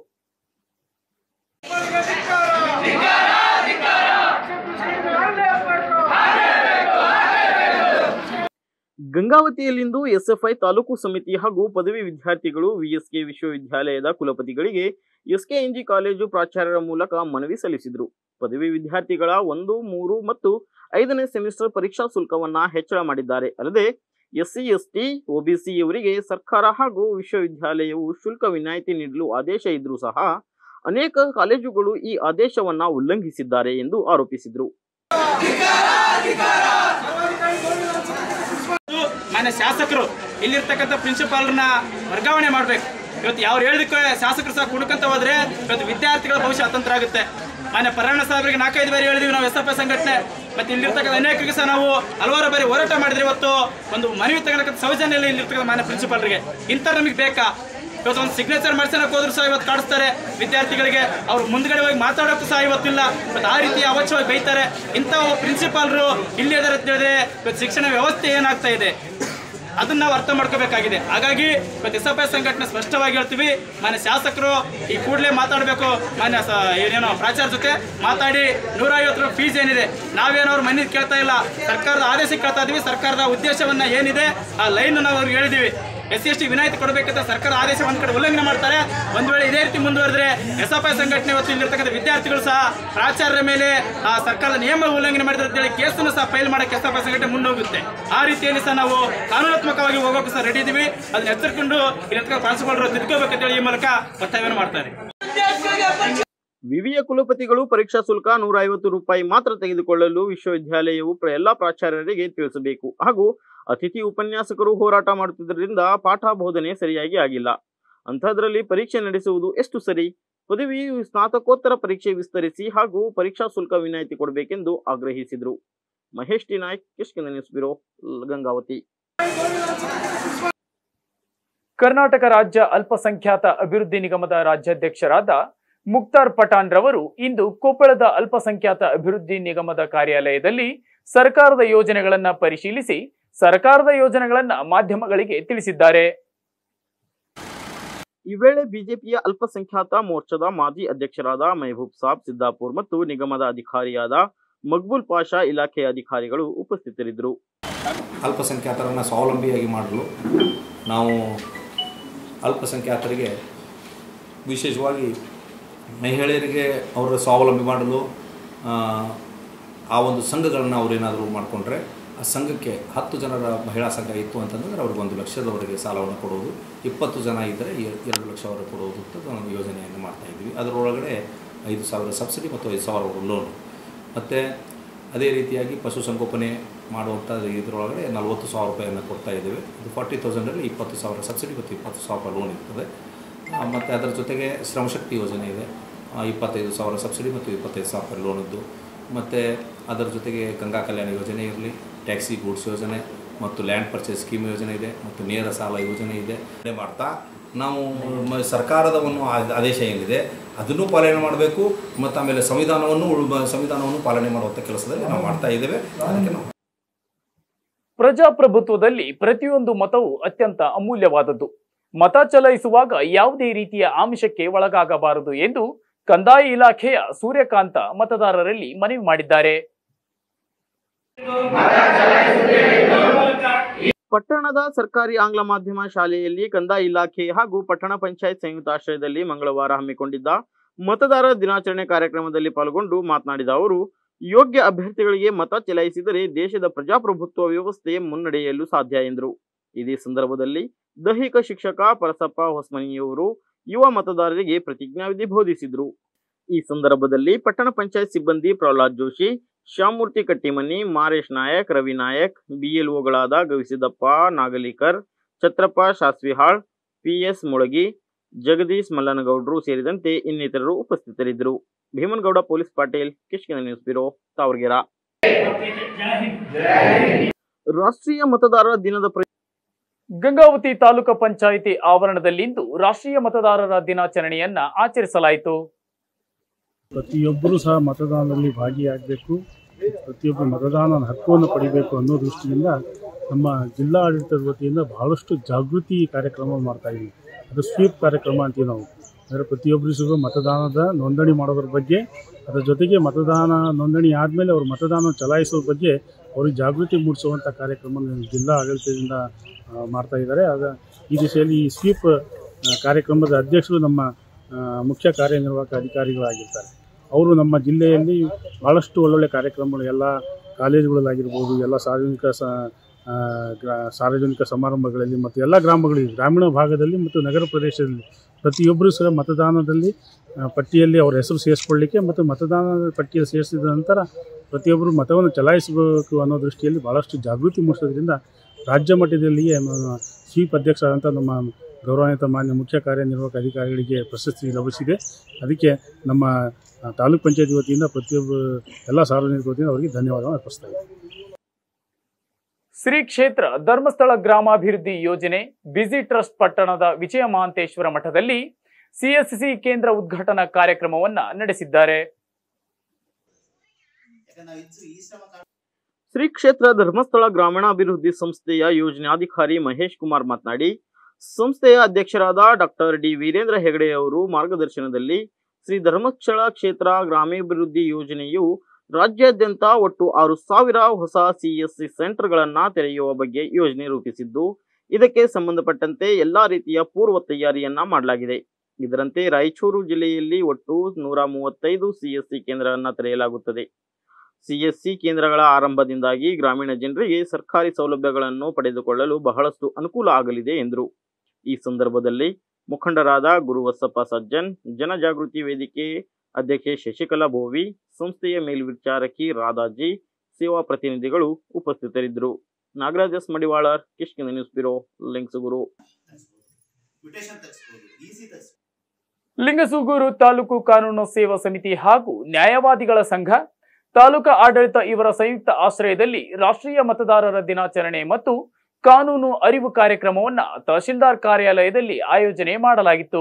ಗಂಗಾವತಿಯಲ್ಲಿಂದು ಎಸ್ಎಫ್ಐ ತಾಲೂಕು ಸಮಿತಿ ಹಾಗೂ ಪದವಿ ವಿದ್ಯಾರ್ಥಿಗಳು ವಿಎಸ್ಕೆ ವಿಶ್ವವಿದ್ಯಾಲಯದ ಕುಲಪತಿಗಳಿಗೆ ಎಸ್ಕೆಎನ್ಜಿ ಕಾಲೇಜು ಪ್ರಾಚಾರ್ಯರ ಮೂಲಕ ಮನವಿ ಸಲ್ಲಿಸಿದರು ಪದವಿ ವಿದ್ಯಾರ್ಥಿಗಳ ಒಂದು ಮೂರು ಮತ್ತು ಐದನೇ ಸೆಮಿಸ್ಟರ್ ಪರೀಕ್ಷಾ ಶುಲ್ಕವನ್ನ ಹೆಚ್ಚಳ ಮಾಡಿದ್ದಾರೆ ಅಲ್ಲದೆ ಎಸ್ಸಿ ಎಸ್ಟಿ ಒಬಿಸಿ ಅವರಿಗೆ ಸರ್ಕಾರ ಹಾಗೂ ವಿಶ್ವವಿದ್ಯಾಲಯವು ಶುಲ್ಕ ವಿನಾಯಿತಿ ನೀಡಲು ಆದೇಶ ಇದ್ರೂ ಸಹ ಅನೇಕ ಕಾಲೇಜುಗಳು ಈ ಆದೇಶವನ್ನ ಉಲ್ಲಂಘಿಸಿದ್ದಾರೆ ಎಂದು ಆರೋಪಿಸಿದರು ಮಾನ್ಯ ಶಾಸಕರು ಇಲ್ಲಿರ್ತಕ್ಕಂಥ ಪ್ರಿನ್ಸಿಪಾಲ್ರನ್ನ ವರ್ಗಾವಣೆ ಮಾಡಬೇಕು ಇವತ್ತು ಯಾರು ಹೇಳಿದಕ್ಕೆ ಶಾಸಕರು ಸಹ ಕುಡ್ಕಂತ ಹೋದ್ರೆ ಇವತ್ತು ವಿದ್ಯಾರ್ಥಿಗಳ ಭವಿಷ್ಯ ಅತಂತ್ರ ಆಗುತ್ತೆ ಮಾನ್ಯ ಪರಣ ಸಾಹೇಬರಿಗೆ ನಾಲ್ಕೈದು ಬಾರಿ ಹೇಳಿದ್ವಿ ನಾವು ಎಸ್ ಎಫ್ ಐ ಸಂಘಟನೆ ಮತ್ತೆ ಇಲ್ಲಿರ್ತಕ್ಕಂಥ ಅನೇಕರಿಗೆ ಸಹ ನಾವು ಹಲವಾರು ಬಾರಿ ಹೋರಾಟ ಮಾಡಿದ್ರೆ ಇವತ್ತು ಒಂದು ಮನವಿ ತಗೊಳಕ್ಕಂಥ ಸೌಜನ್ಯ ಇಲ್ಲ ಇಲ್ಲಿರ್ತಕ್ಕಂಥ ಮಾನ್ಯ ಪ್ರಿನ್ಸಿಪಾಲ್ರಿಗೆ ಇಂಥ ನಮಗೆ ಬೇಕಾ ಇವತ್ತು ಒಂದು ಸಿಗ್ನೇಚರ್ ಮಾಡ್ಸೋಕೆ ಹೋದ್ರು ಸಹ ಇವತ್ತು ಕಾಡಿಸ್ತಾರೆ ವಿದ್ಯಾರ್ಥಿಗಳಿಗೆ ಅವ್ರು ಮುಂದ್ಗಡೆ ಹೋಗಿ ಮಾತಾಡೋಕ್ಕೂ ಸಹ ಇವತ್ತಿಲ್ಲ ಇವತ್ತು ಆ ರೀತಿ ಅವಶ್ಯವಾಗಿ ಬೈತಾರೆ ಇಂಥ ಪ್ರಿನ್ಸಿಪಾಲ್ರು ಇಲ್ಲಿ ಇದಾರೆ ಅಂತ ಹೇಳಿದ್ರೆ ಇವತ್ತು ಶಿಕ್ಷಣ ವ್ಯವಸ್ಥೆ ಏನಾಗ್ತಾ ಇದೆ ಅದನ್ನ ನಾವು ಅರ್ಥ ಮಾಡ್ಕೋಬೇಕಾಗಿದೆ ಹಾಗಾಗಿ ಇವತ್ತು ಎಸ್ ಎಫ್ ಐ ಸಂಘಟನೆ ಸ್ಪಷ್ಟವಾಗಿ ಹೇಳ್ತೀವಿ ಮಾನ್ಯ ಶಾಸಕರು ಈ ಕೂಡಲೇ ಮಾತಾಡಬೇಕು ಮಾನ್ಯ ಸ- ಏನೇನೋ ಪ್ರಾಚಾರ್ಯ ಜೊತೆ ಮಾತಾಡಿ ನೂರ ಐವತ್ತು ರೂಪಾಯಿ ಫೀಸ್ ಏನಿದೆ ನಾವೇನೋ ಅವ್ರ ಮನೆ ಕೇಳ್ತಾ ಇಲ್ಲ ಸರ್ಕಾರದ ಆದೇಶ ಕೇಳ್ತಾ ಇದೀವಿ ಸರ್ಕಾರದ ಉದ್ದೇಶವನ್ನ ಏನಿದೆ ಆ ಲೈನ್ ನಾವು ಅವ್ರಿಗೆ ಹೇಳಿದೀವಿ ಎಸ್ ಸಿ ಎಸ್ ಟಿ ವಿನಾಯಿತಿ ಕೊಡಬೇಕಂತ ಸರ್ಕಾರ ಆದೇಶ ಒಂದ್ ಕಡೆ ಉಲ್ಲಂಘನೆ ಮಾಡ್ತಾರೆ ಒಂದ್ ವೇಳೆ ಇದೇ ರೀತಿ ಮುಂದುವರೆದ್ರೆ ಎಸ್ ಎಫ್ ಐ ಸಂಘಟನೆ ಇವತ್ತು ಇಲ್ಲಿರ್ತಕ್ಕಂಥ ವಿದ್ಯಾರ್ಥಿಗಳು ಸಹ ಪ್ರಾಚಾರ್ಯರ ಮೇಲೆ ಆ ಸರ್ಕಾರದ ನಿಯಮ ಉಲ್ಲಂಘನೆ ಮಾಡಿದ್ರೆ ಅಂತೇಳಿ ಕೇಸನ್ನು ಸಹ ಫೈಲ್ ಮಾಡಕ್ಕೆ ಎಸ್ ಎಫ್ ಐ ಸಂಘಟನೆ ಮುಂದೋಗುತ್ತೆ ಆ ರೀತಿಯಲ್ಲಿ ಸಹ ನಾವು ಕಾನೂನಾತ್ಮಕವಾಗಿ ಹೋಗೋಕೆ ಸಹ ರೆಡಿ ಇದೀವಿ ಅದನ್ನ ಎಚ್ಚರಿಕೊಂಡು ಇಲ್ಲಿರ್ತಕ್ಕಂಥ ಪ್ರಾಂಶುಪಾಲರು ತಿದ್ಕೋಬೇಕಂತೇಳಿ ಈ ಮೂಲಕ ಒತ್ತಾಯವನ್ನು ಮಾಡ್ತಾರೆ ವಿವಿಯ ಕುಲಪತಿಗಳು ಪರೀಕ್ಷಾ ಶುಲ್ಕ ನೂರ ಐವತ್ತು ರೂಪಾಯಿ ಮಾತ್ರ ತೆಗೆದುಕೊಳ್ಳಲು ವಿಶ್ವವಿದ್ಯಾಲಯವು ಪ್ರ- ಎಲ್ಲಾ ಪ್ರಾಚಾರ್ಯರಿಗೆ ತಿಳಿಸಬೇಕು ಹಾಗೂ ಅತಿಥಿ ಉಪನ್ಯಾಸಕರು ಹೋರಾಟ ಮಾಡುತ್ತಿದ್ದರಿಂದ ಪಾಠ ಬೋಧನೆ ಸರಿಯಾಗಿ ಆಗಿಲ್ಲ ಅಂಥದ್ರಲ್ಲಿ ಪರೀಕ್ಷೆ ನಡೆಸುವುದು ಎಷ್ಟು ಸರಿ ಪದವಿ ಸ್ನಾತಕೋತ್ತರ ಪರೀಕ್ಷೆ ವಿಸ್ತರಿಸಿ ಹಾಗೂ ಪರೀಕ್ಷಾ ಶುಲ್ಕ ವಿನಾಯಿತಿ ಕೊಡಬೇಕೆಂದು ಆಗ್ರಹಿಸಿದರು Mahesh T Naik Kishkinda news bureau Gangavathi Karnataka ರಾಜ್ಯ ಅಲ್ಪಸಂಖ್ಯಾತ ಅಭಿವೃದ್ಧಿ ನಿಗಮದ ರಾಜ್ಯಾಧ್ಯಕ್ಷರಾದ ಮುಕ್ತಾರ್ ಪಠಾಣ್ ರವರು ಇಂದು ಕೊಪ್ಪಳದ ಅಲ್ಪಸಂಖ್ಯಾತ ಅಭಿವೃದ್ಧಿ ನಿಗಮದ ಕಾರ್ಯಾಲಯದಲ್ಲಿ ಸರ್ಕಾರದ ಯೋಜನೆಗಳನ್ನ ಪರಿಶೀಲಿಸಿ ಸರ್ಕಾರದ ಯೋಜನೆಗಳನ್ನ ಮಾಧ್ಯಮಗಳಿಗೆ ತಿಳಿಸಿದ್ದಾರೆ ಈ ವೇಳೆ ಬಿಜೆಪಿಯ ಅಲ್ಪಸಂಖ್ಯಾತ ಮೋರ್ಚಾದ ಮಾಜಿ ಅಧ್ಯಕ್ಷರಾದ ಮೆಹಬೂಬ್ ಸಾಬ್ ಸಿದ್ದಾಪುರ್ ಮತ್ತು ನಿಗಮದ ಅಧಿಕಾರಿಯಾದ ಮಕ್ಬುಲ್ ಪಾಷಾ ಇಲಾಖೆಯ ಅಧಿಕಾರಿಗಳು ಉಪಸ್ಥಿತರಿದ್ದರು ಅಲ್ಪಸಂಖ್ಯಾತರನ್ನು ಸ್ವಾವಲಂಬಿಯಾಗಿ ಮಾಡಲು ನಾವು ಅಲ್ಪಸಂಖ್ಯಾತರಿಗೆ ವಿಶೇಷವಾಗಿ ಮಹಿಳೆಯರಿಗೆ ಅವರ ಸ್ವಾವಲಂಬಿ ಮಾಡಲು ಆ, ಆ ಒಂದು ಸಂಘಗಳನ್ನು ಅವರೇನಾದರೂ ಮಾಡಿಕೊಂಡ್ರೆ ಆ ಸಂಘಕ್ಕೆ ಹತ್ತು ಜನರ ಮಹಿಳಾ ಸಂಘ ಇತ್ತು ಅಂತಂದರೆ ಅವ್ರಿಗೆ ಒಂದು ಲಕ್ಷದವರೆಗೆ ಸಾಲವನ್ನು ಕೊಡುವುದು ಇಪ್ಪತ್ತು ಜನ ಇದ್ದರೆ ಎ- ಎರಡು ಲಕ್ಷವರೆಗೆ ಕೊಡುವುದು ಅಂತ ಒಂದು ಯೋಜನೆಯನ್ನು ಮಾಡ್ತಾಯಿದ್ವಿ ಅದರೊಳಗಡೆ ಐದು ಸಾವಿರ ಸಬ್ಸಿಡಿ ಮತ್ತು ಐದು ಸಾವಿರ ಲೋನ್ ಮತ್ತು ಅದೇ ರೀತಿಯಾಗಿ ಪಶುಸಂಗೋಪನೆ ಮಾಡುವಂಥ ಇದರೊಳಗಡೆ ನಲವತ್ತು ಸಾವಿರ ರೂಪಾಯಿಯನ್ನು ಕೊಡ್ತಾ ಇದ್ದೇವೆ ಇದು ಫಾರ್ಟಿ ತೌಸಂಡಲ್ಲಿ ಇಪ್ಪತ್ತು ಸಾವಿರ ಸಬ್ಸಿಡಿ ಮತ್ತು ಇಪ್ಪತ್ತು ಸಾವಿರ ಲೋನ್ ಇರ್ತದೆ ಮತ್ತು ಅದರ ಜೊತೆಗೆ ಶ್ರಮಶಕ್ತಿ ಯೋಜನೆ ಇದೆ ಆ, ಇಪ್ಪತ್ತೈದು ಸಾವಿರ ಸಬ್ಸಿಡಿ ಮತ್ತು ಇಪ್ಪತ್ತೈದು ಸಾವಿರ ರೂಪಾಯಿ ಲೋನದ್ದು ಮತ್ತು ಅದರ ಜೊತೆಗೆ ಗಂಗಾ ಕಲ್ಯಾಣ ಯೋಜನೆ ಇರಲಿ ಟ್ಯಾಕ್ಸಿ ಗೂಡ್ಸ್ ಯೋಜನೆ ಮತ್ತು ಲ್ಯಾಂಡ್ ಪರ್ಚೇಸ್ ಸ್ಕೀಮ್ ಯೋಜನೆ ಇದೆ ಮತ್ತು ನೇರ ಸಾಲ ಯೋಜನೆ ಇದೆ ಇದೇ ಮಾಡ್ತಾ ನಾವು ಮ- ಸರ್ಕಾರದ ಒಂದು ಆ- ಆದೇಶ ಏನಿದೆ ಅದನ್ನು ಪಾಲನೆ ಮಾಡಬೇಕು ಮತ್ತು ಆಮೇಲೆ ಸಂವಿಧಾನವನ್ನು ಉಳ್- ಸಂವಿಧಾನವನ್ನು ಪಾಲನೆ ಮಾಡುವಂಥ ಕೆಲಸದಲ್ಲಿ ನಾವು ಮಾಡ್ತಾ ಇದ್ದೇವೆ ಅದಕ್ಕೆ ನಾವು ಪ್ರಜಾಪ್ರಭುತ್ವದಲ್ಲಿ ಪ್ರತಿಯೊಂದು ಮತವು ಅತ್ಯಂತ ಅಮೂಲ್ಯವಾದದ್ದು ಮತ ಚಲಾಯಿಸುವಾಗ ಯಾವುದೇ ರೀತಿಯ ಆಮಿಷಕ್ಕೆ ಒಳಗಾಗಬಾರದು ಎಂದು ಕಂದಾಯ ಇಲಾಖೆಯ ಸೂರ್ಯಕಾಂತ ಮತದಾರರಲ್ಲಿ ಮನವಿ ಮಾಡಿದ್ದಾರೆ ಪಟ್ಟಣದ ಸರ್ಕಾರಿ ಆಂಗ್ಲ ಮಾಧ್ಯಮ ಶಾಲೆಯಲ್ಲಿ ಕಂದಾಯ ಇಲಾಖೆ ಹಾಗೂ ಪಟ್ಟಣ ಪಂಚಾಯತ್ ಸಂಯುಕ್ತಾಶ್ರಯದಲ್ಲಿ ಮಂಗಳವಾರ ಹಮ್ಮಿಕೊಂಡಿದ್ದ ಮತದಾರ ದಿನಾಚರಣೆ ಕಾರ್ಯಕ್ರಮದಲ್ಲಿ ಪಾಲ್ಗೊಂಡು ಮಾತನಾಡಿದ ಅವರು ಯೋಗ್ಯ ಅಭ್ಯರ್ಥಿಗಳಿಗೆ ಮತ ಚಲಾಯಿಸಿದರೆ ದೇಶದ ಪ್ರಜಾಪ್ರಭುತ್ವ ವ್ಯವಸ್ಥೆ ಮುನ್ನಡೆಯಲು ಸಾಧ್ಯ ಎಂದರು ಇದೇ ಸಂದರ್ಭದಲ್ಲಿ ದೈಹಿಕ ಶಿಕ್ಷಕ ಪರಸಪ್ಪ ಹೊಸ್ಮನಿಯವರು ಯುವ ಮತದಾರರಿಗೆ ಪ್ರತಿಜ್ಞಾವಿಧಿ ಬೋಧಿಸಿದರು ಈ ಸಂದರ್ಭದಲ್ಲಿ ಪಟ್ಟಣ ಪಂಚಾಯತ್ ಸಿಬ್ಬಂದಿ ಪ್ರಹ್ಲಾದ್ ಜೋಶಿ ಶ್ಯಾಮೂರ್ತಿ ಕಟ್ಟಿಮನಿ ಮಾರೇಶ್ ನಾಯಕ್ ರವಿ ನಾಯಕ್ ಬಿಎಲ್ಒಗಳಾದ ಗವಿಸಿದ್ದಪ್ಪ ನಾಗಲೀಕರ್ ಛತ್ರಪ್ಪ ಶಾಸ್ವಿಹಾಳ್ ಪಿಎಸ್ ಮುಳಗಿ ಜಗದೀಶ್ ಮಲ್ಲನಗೌಡರು ಸೇರಿದಂತೆ ಇನ್ನಿತರರು ಉಪಸ್ಥಿತರಿದ್ದರು Bhimanagouda police Patil Kishkinda news bureau Tavaragera ರಾಷ್ಟ್ರೀಯ ಮತದಾರರ ದಿನದ ಪ್ರ ಗಂಗಾವತಿ ತಾಲೂಕು ಪಂಚಾಯಿತಿ ಆವರಣದಲ್ಲಿಂದು ರಾಷ್ಟ್ರೀಯ ಮತದಾರರ ದಿನಾಚರಣೆಯನ್ನ ಆಚರಿಸಲಾಯಿತು ಪ್ರತಿಯೊಬ್ಬರೂ ಸಹ ಮತದಾನದಲ್ಲಿ ಭಾಗಿಯಾಗಬೇಕು ಪ್ರತಿಯೊಬ್ಬರು ಮತದಾನ ಹಕ್ಕನ್ನು ಪಡಿಬೇಕು ಅನ್ನೋ ದೃಷ್ಟಿಯಿಂದ ನಮ್ಮ ಜಿಲ್ಲಾ ಆಡಳಿತದ ವತಿಯಿಂದ ಬಹಳಷ್ಟು ಜಾಗೃತಿ ಕಾರ್ಯಕ್ರಮ ಮಾಡ್ತಾ ಇದ್ದೀವಿ ಅದು ಸ್ವೀಪ್ ಕಾರ್ಯಕ್ರಮ ಅಂತೀವಿ ನಾವು ಅಂದರೆ ಪ್ರತಿಯೊಬ್ಬರು ಸಹ ಮತದಾನದ ನೋಂದಣಿ ಮಾಡೋದ್ರ ಬಗ್ಗೆ ಅದರ ಜೊತೆಗೆ ಮತದಾನ ನೋಂದಣಿ ಆದಮೇಲೆ ಅವರು ಮತದಾನ ಚಲಾಯಿಸೋ ಬಗ್ಗೆ ಅವ್ರಿಗೆ ಜಾಗೃತಿ ಮೂಡಿಸುವಂಥ ಕಾರ್ಯಕ್ರಮ ಜಿಲ್ಲಾ ಆಡಳಿತದಿಂದ ಆ, ಮಾಡ್ತಾ ಇದ್ದಾರೆ ಆಗ ಈ ದಿಶೆಯಲ್ಲಿ ಈ ಸ್ವೀಪ್ ಆ, ಕಾರ್ಯಕ್ರಮದ ಅಧ್ಯಕ್ಷರು ನಮ್ಮ ಆ, ಮುಖ್ಯ ಕಾರ್ಯನಿರ್ವಾಹಕ ಅಧಿಕಾರಿಗಳಾಗಿರ್ತಾರೆ ಅವರು ನಮ್ಮ ಜಿಲ್ಲೆಯಲ್ಲಿ ಭಾಳಷ್ಟು ಒಳ್ಳೊಳ್ಳೆ ಕಾರ್ಯಕ್ರಮಗಳು ಎಲ್ಲ ಕಾಲೇಜುಗಳಲ್ಲಾಗಿರ್ಬೋದು ಎಲ್ಲ ಸಾರ್ವಜನಿಕ ಸ ಆ, ಗ್ರಾ- ಸಾರ್ವಜನಿಕ ಸಮಾರಂಭಗಳಲ್ಲಿ ಮತ್ತು ಎಲ್ಲ ಗ್ರಾಮಗಳಲ್ಲಿ ಗ್ರಾಮೀಣ ಭಾಗದಲ್ಲಿ ಮತ್ತು ನಗರ ಪ್ರದೇಶದಲ್ಲಿ ಪ್ರತಿಯೊಬ್ಬರೂ ಸಹ ಮತದಾನದಲ್ಲಿ ಆ, ಪಟ್ಟಿಯಲ್ಲಿ ಅವರ ಹೆಸರು ಸೇರಿಸ್ಕೊಳ್ಳಿಕ್ಕೆ ಮತ್ತು ಮತದಾನದ ಪಟ್ಟಿಯಲ್ಲಿ ಸೇರಿಸಿದ ನಂತರ ಪ್ರತಿಯೊಬ್ಬರು ಮತವನ್ನು ಚಲಾಯಿಸಬೇಕು ಅನ್ನೋ ದೃಷ್ಟಿಯಲ್ಲಿ ಭಾಳಷ್ಟು ಜಾಗೃತಿ ಮೂಡಿಸೋದ್ರಿಂದ ರಾಜ್ಯ ಮಟ್ಟದಲ್ಲಿಯೇ ನಮ್ಮ ಸ್ವೀಪ್ ಅಧ್ಯಕ್ಷರಾದಂಥ ನಮ್ಮ ಗೌರವಾನ್ವಿತ ಮಾನ್ಯ ಮುಖ್ಯ ಕಾರ್ಯನಿರ್ವಾಹಕ ಅಧಿಕಾರಿಗಳಿಗೆ ಪ್ರಶಸ್ತಿ ಲಭಿಸಿದೆ ಅದಕ್ಕೆ ನಮ್ಮ ಆ, ತಾಲೂಕ್ ಪಂಚಾಯತಿ ವತಿಯಿಂದ ಪ್ರತಿಯೊಬ್ಬ ಎಲ್ಲ ಸಾರ್ವಜನಿಕ ವತಿಯಿಂದ ಅವರಿಗೆ ಧನ್ಯವಾದವನ್ನು ಅರ್ಪಿಸ್ತಾ ಇದ್ದೀನಿ ಶ್ರೀ ಕ್ಷೇತ್ರ ಧರ್ಮಸ್ಥಳ ಗ್ರಾಮಾಭಿವೃದ್ಧಿ ಯೋಜನೆ ಬಿಸಿ ಟ್ರಸ್ಟ್ ಪಟ್ಟಣದ ವಿಜಯ ಮಹಾಂತೇಶ್ವರ ಮಠದಲ್ಲಿ ಸಿಎಸ್ಸಿ ಕೇಂದ್ರ ಉದ್ಘಾಟನಾ ಕಾರ್ಯಕ್ರಮವನ್ನ ನಡೆಸಿದ್ದಾರೆ ಶ್ರೀ ಕ್ಷೇತ್ರ ಧರ್ಮಸ್ಥಳ ಗ್ರಾಮೀಣಾಭಿವೃದ್ಧಿ ಸಂಸ್ಥೆಯ ಯೋಜನಾಧಿಕಾರಿ ಮಹೇಶ್ ಕುಮಾರ್ ಮಾತನಾಡಿ ಸಂಸ್ಥೆಯ ಅಧ್ಯಕ್ಷರಾದ ಡಾಕ್ಟರ್ ಡಿ ವೀರೇಂದ್ರ ಹೆಗಡೆ ಅವರು ಮಾರ್ಗದರ್ಶನದಲ್ಲಿ ಶ್ರೀ ಧರ್ಮಸ್ಥಳ ಕ್ಷೇತ್ರ ಗ್ರಾಮೀಣಾಭಿವೃದ್ಧಿ ಯೋಜನೆಯು ರಾಜ್ಯಾದ್ಯಂತ ಒಟ್ಟು ಆರು ಸಾವಿರ ಹೊಸ ಸಿಎಸ್ಸಿ ಸೆಂಟರ್ಗಳನ್ನ ತೆರೆಯುವ ಬಗ್ಗೆ ಯೋಜನೆ ರೂಪಿಸಿದ್ದು ಇದಕ್ಕೆ ಸಂಬಂಧಪಟ್ಟಂತೆ ಎಲ್ಲಾ ರೀತಿಯ ಪೂರ್ವ ತಯಾರಿಯನ್ನ ಮಾಡಲಾಗಿದೆ ಇದರಂತೆ ರಾಯಚೂರು ಜಿಲ್ಲೆಯಲ್ಲಿ ಒಟ್ಟು ನೂರ ಮೂವತ್ತೈದು ಸಿಎಸ್ಸಿ ಕೇಂದ್ರಗಳನ್ನ ತೆರೆಯಲಾಗುತ್ತದೆ ಸಿಎಸ್ಸಿ ಕೇಂದ್ರಗಳ ಆರಂಭದಿಂದಾಗಿ ಗ್ರಾಮೀಣ ಜನರಿಗೆ ಸರ್ಕಾರಿ ಸೌಲಭ್ಯಗಳನ್ನು ಪಡೆದುಕೊಳ್ಳಲು ಬಹಳಷ್ಟು ಅನುಕೂಲ ಆಗಲಿದೆ ಎಂದರು ಈ ಸಂದರ್ಭದಲ್ಲಿ ಮುಖಂಡರಾದ ಗುರುವತ್ಸಪ್ಪ ಸಜ್ಜನ್ ಜನಜಾಗೃತಿ ವೇದಿಕೆ ಅಧ್ಯಕ್ಷೆ ಶಶಿಕಲಾ ಬೋವಿ ಸಂಸ್ಥೆಯ ಮೇಲ್ವಿಚಾರಕಿ ರಾಧಾಜಿ ಸೇವಾ ಪ್ರತಿನಿಧಿಗಳು ಉಪಸ್ಥಿತರಿದ್ದರು Nagaraj S Madivalar Kishkinda news bureau Lingsugur Lingsugur taluk ಕಾನೂನು ಸೇವಾ ಸಮಿತಿ ಹಾಗೂ ನ್ಯಾಯವಾದಿಗಳ ಸಂಘ ತಾಲೂಕು ಆಡಳಿತ ಇವರ ಸಂಯುಕ್ತ ಆಶ್ರಯದಲ್ಲಿ ರಾಷ್ಟ್ರೀಯ ಮತದಾರರ ದಿನಾಚರಣೆ ಮತ್ತು ಕಾನೂನು ಅರಿವು ಕಾರ್ಯಕ್ರಮವನ್ನ ತಹಶೀಲ್ದಾರ್ ಕಾರ್ಯಾಲಯದಲ್ಲಿ ಆಯೋಜನೆ ಮಾಡಲಾಗಿತ್ತು